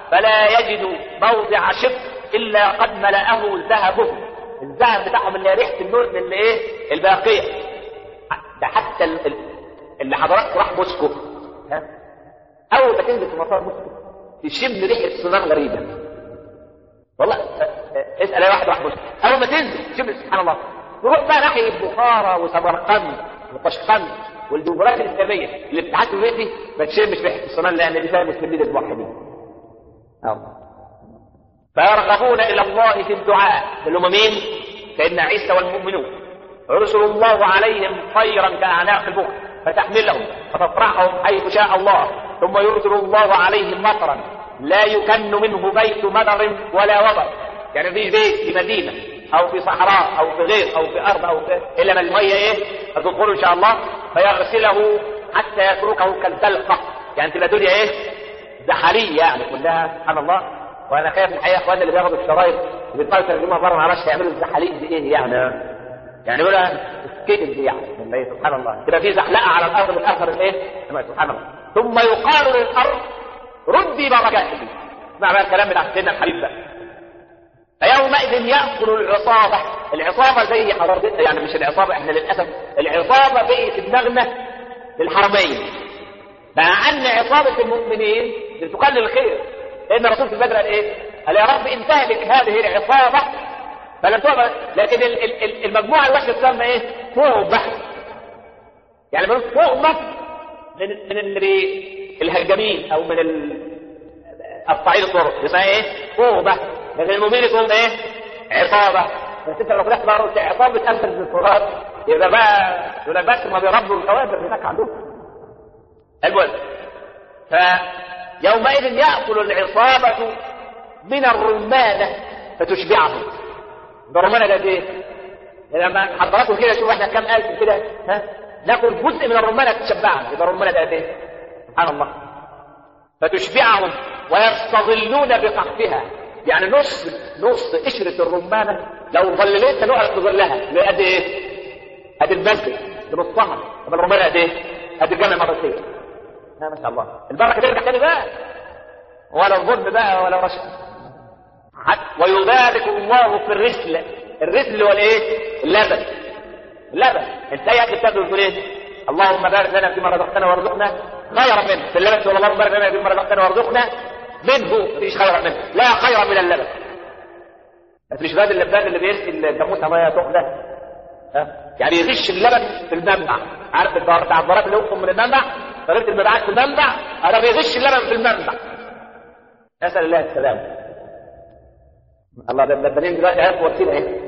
[SPEAKER 1] فلا يجد موضع شق الا قد ملأه ذهبه الذهب بتاعهم اللي ريحه النور اللي ايه الباقيه ده حتى ال- ال- اللي حضرتك راح موسكو ها اول ما تنزل في مطار موسكو تشم ريحه صناعه غريبه والله أ- أ- اسال اي واحد راح موسكو اول ما تنزل تشم سبحان الله تروح بقى ناحيه بخارى وسمرقند وقشقند والجمهوريات الاسلاميه اللي بتاعت دي ما تشمش ريحه الصناعه لان دي فيها مسلمين الموحدين الله فيرغبون الى الله في الدعاء اللي هم مين؟ سيدنا عيسى والمؤمنون يرسل الله عليهم طيرا كاعناق البخت فتحملهم فتطرحهم حيث شاء الله ثم يرسل الله عليهم مطرا لا يكن منه بيت مدر ولا وبر يعني في بيت في مدينه او في صحراء او في غيط او في ارض او في الا ما الميه ايه هتدخله ان شاء الله فيغسله حتى يتركه كالزلقه يعني تبقى دنيا ايه زحاليه يعني كلها سبحان الله وانا خايف من الحقيقه اخواننا اللي بياخدوا الشرايط وبيطلعوا يترجموها بره ما اعرفش هيعملوا الزحاليق دي ايه يعني يعني يقولها سكيتل دي يعني من بيت سبحان الله تبقى في زحلقه على الارض من اثر الايه سبحان الله ثم يقال للارض ردي بركاتك اسمع بقى الكلام بتاع سيدنا الحبيب بقى فيومئذ ياكل العصابه العصابه زي حضرتك يعني مش العصابه احنا للاسف العصابه بقت دماغنا للحرمين مع ان عصابه المؤمنين بتقلل الخير لان الرسول في البدر قال ايه؟ قال يا رب ان تهلك هذه العصابه فلم تؤمن لكن ال- ال- ال- المجموعه الوحشه تسمى ايه؟ توبه يعني بنقول توبه من من اللي الهجامين او من ال- قطاعين الطرق اسمها ايه؟ توبه لكن المؤمنين يكون ايه؟ عصابه بس انت لو فتحت بقى قلت عصابه امثل التراب يبقى بقى يقول لك بس ما بيربوا الكوابر هناك عندهم المهم فيومئذ يأكل العصابة من الرمانة فتشبعهم ده الرمانة ده ايه؟ لما حضراتكم كده شوف احنا كام ألف كده ها ناكل جزء من الرمانة تشبعنا يبقى الرمانة ده ايه؟ سبحان الله فتشبعهم ويستظلون بقحفها يعني نص نص قشرة الرمانة لو ظللت نقعد تظلها قد ايه؟ قد المسجد بنصها طب الرمانة قد ايه؟ قد الجامع مرتين لا ما شاء الله البركه ترجع تاني بقى ولا الظلم بقى ولا رشد حتى ويبارك الله في الرسل الرسل هو الايه؟ اللبن اللبن انت اي اكل تاكله تقول ايه؟ اللهم بارك لنا فيما رزقتنا وارزقنا خيرا منه في اللبن تقول اللهم بارك لنا فيما رزقتنا وارزقنا منه مفيش خيرا منه لا خير من اللبن مفيش باب اللبان اللي بيسقي الجاموسه ميه تقلى ها؟ يعني يغش اللبن في المنبع عارف الدار بتاع الضرات اللي يقطم من المنبع طريقه المبيعات في المنبع انا بيغش اللبن في المنبع نسال الله السلامه الله ده اللبنين دلوقتي عرفوا وسيله ايه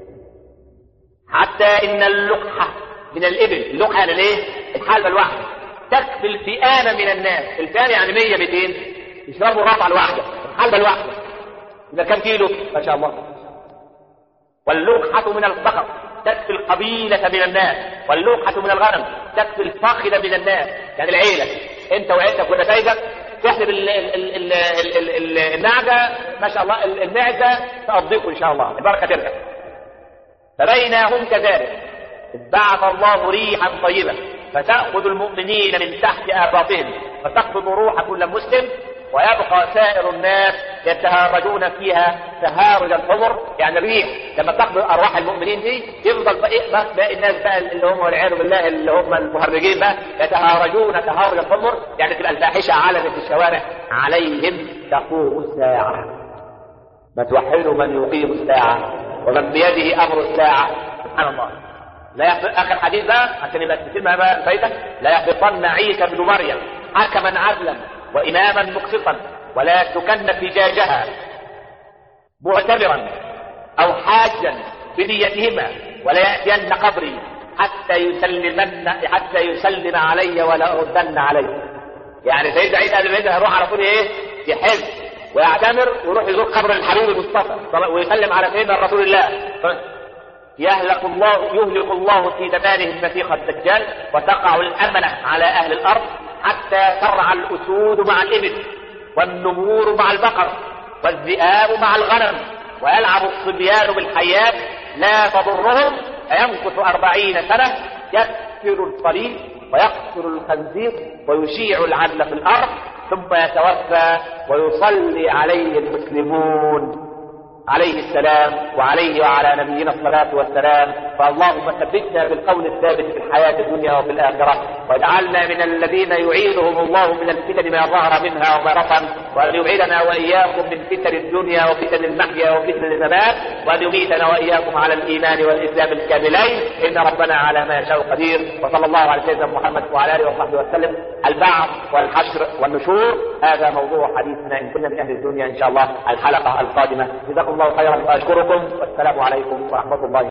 [SPEAKER 1] حتى ان اللقحه من الابل اللقحه يعني الايه الحلبه الواحده تكفي الفئام من الناس الفئام يعني 100 200 يشربوا الرفعه الواحده الحلبه الواحده يبقى كم كيلو ما شاء الله واللقحه من البقر تكفي القبيلة من الناس واللوحة من الغنم تكفي الفخذ من الناس يعني العيلة انت وعيلتك ونتائجك تحلب ال- ال- ال- ال- ال- ال- ال- النعجة ما شاء الله ال- المعدة تقضيكم ان شاء الله البركة ترجع فبينهم كذلك إذ بعث الله ريحا طيبة فتأخذ المؤمنين من تحت آفاقهم فتقبض روح كل مسلم ويبقى سائر الناس يتهارجون فيها تهارج الحمر يعني الريح لما تقبض ارواح المؤمنين دي يفضل باقي بقى باقي الناس بقى اللي هم والعياذ بالله اللي هم المهرجين بقى يتهارجون تهارج الحمر يعني تبقى الفاحشه علنت في الشوارع عليهم تقوم الساعه ما توحدوا من يقيم الساعه ومن بيده امر الساعه سبحان الله لا يحبط اخر حديث بقى عشان يبقى تتم بقى الفايده لا يحبطن عيسى ابن مريم حكما عدلا واماما مقسطا ولا تكن فجاجها معتبرا او حاجا بنيتهما ولا ياتين قبري حتى يسلمن حتى يسلم علي ولا اردن عليه يعني سيدنا عيسى قبل ما ينزل هيروح على طول ايه يحج ويعتمر ويروح يزور قبر الحبيب المصطفى ويسلم على سيدنا رسول الله يهلك الله يهلك الله في زمانه المسيح الدجال وتقع الأمنة على أهل الأرض حتى ترعى الأسود مع الإبل والنمور مع البقر والذئاب مع الغنم ويلعب الصبيان بالحيات لا تضرهم فيمكث أربعين سنة يكسر الصليب ويقتل الخنزير ويشيع العدل في الأرض ثم يتوفى ويصلي عليه المسلمون عليه السلام وعليه وعلى نبينا الصلاة والسلام فاللهم ثبتنا بالقول الثابت في الحياة الدنيا وفي الآخرة واجعلنا من الذين يعيذهم الله من الفتن ما ظهر منها وما بطن وأن يبعدنا وإياكم من فتن الدنيا وفتن المحيا وفتن الممات وأن يميتنا وإياكم على الإيمان والإسلام الكاملين إن ربنا على ما يشاء قدير وصلى الله على سيدنا محمد وعلى آله وصحبه وسلم البعث والحشر والنشور هذا موضوع حديثنا إن كنا من أهل الدنيا إن شاء الله الحلقة القادمة جزاكم الله خيرا وأشكركم والسلام عليكم ورحمة الله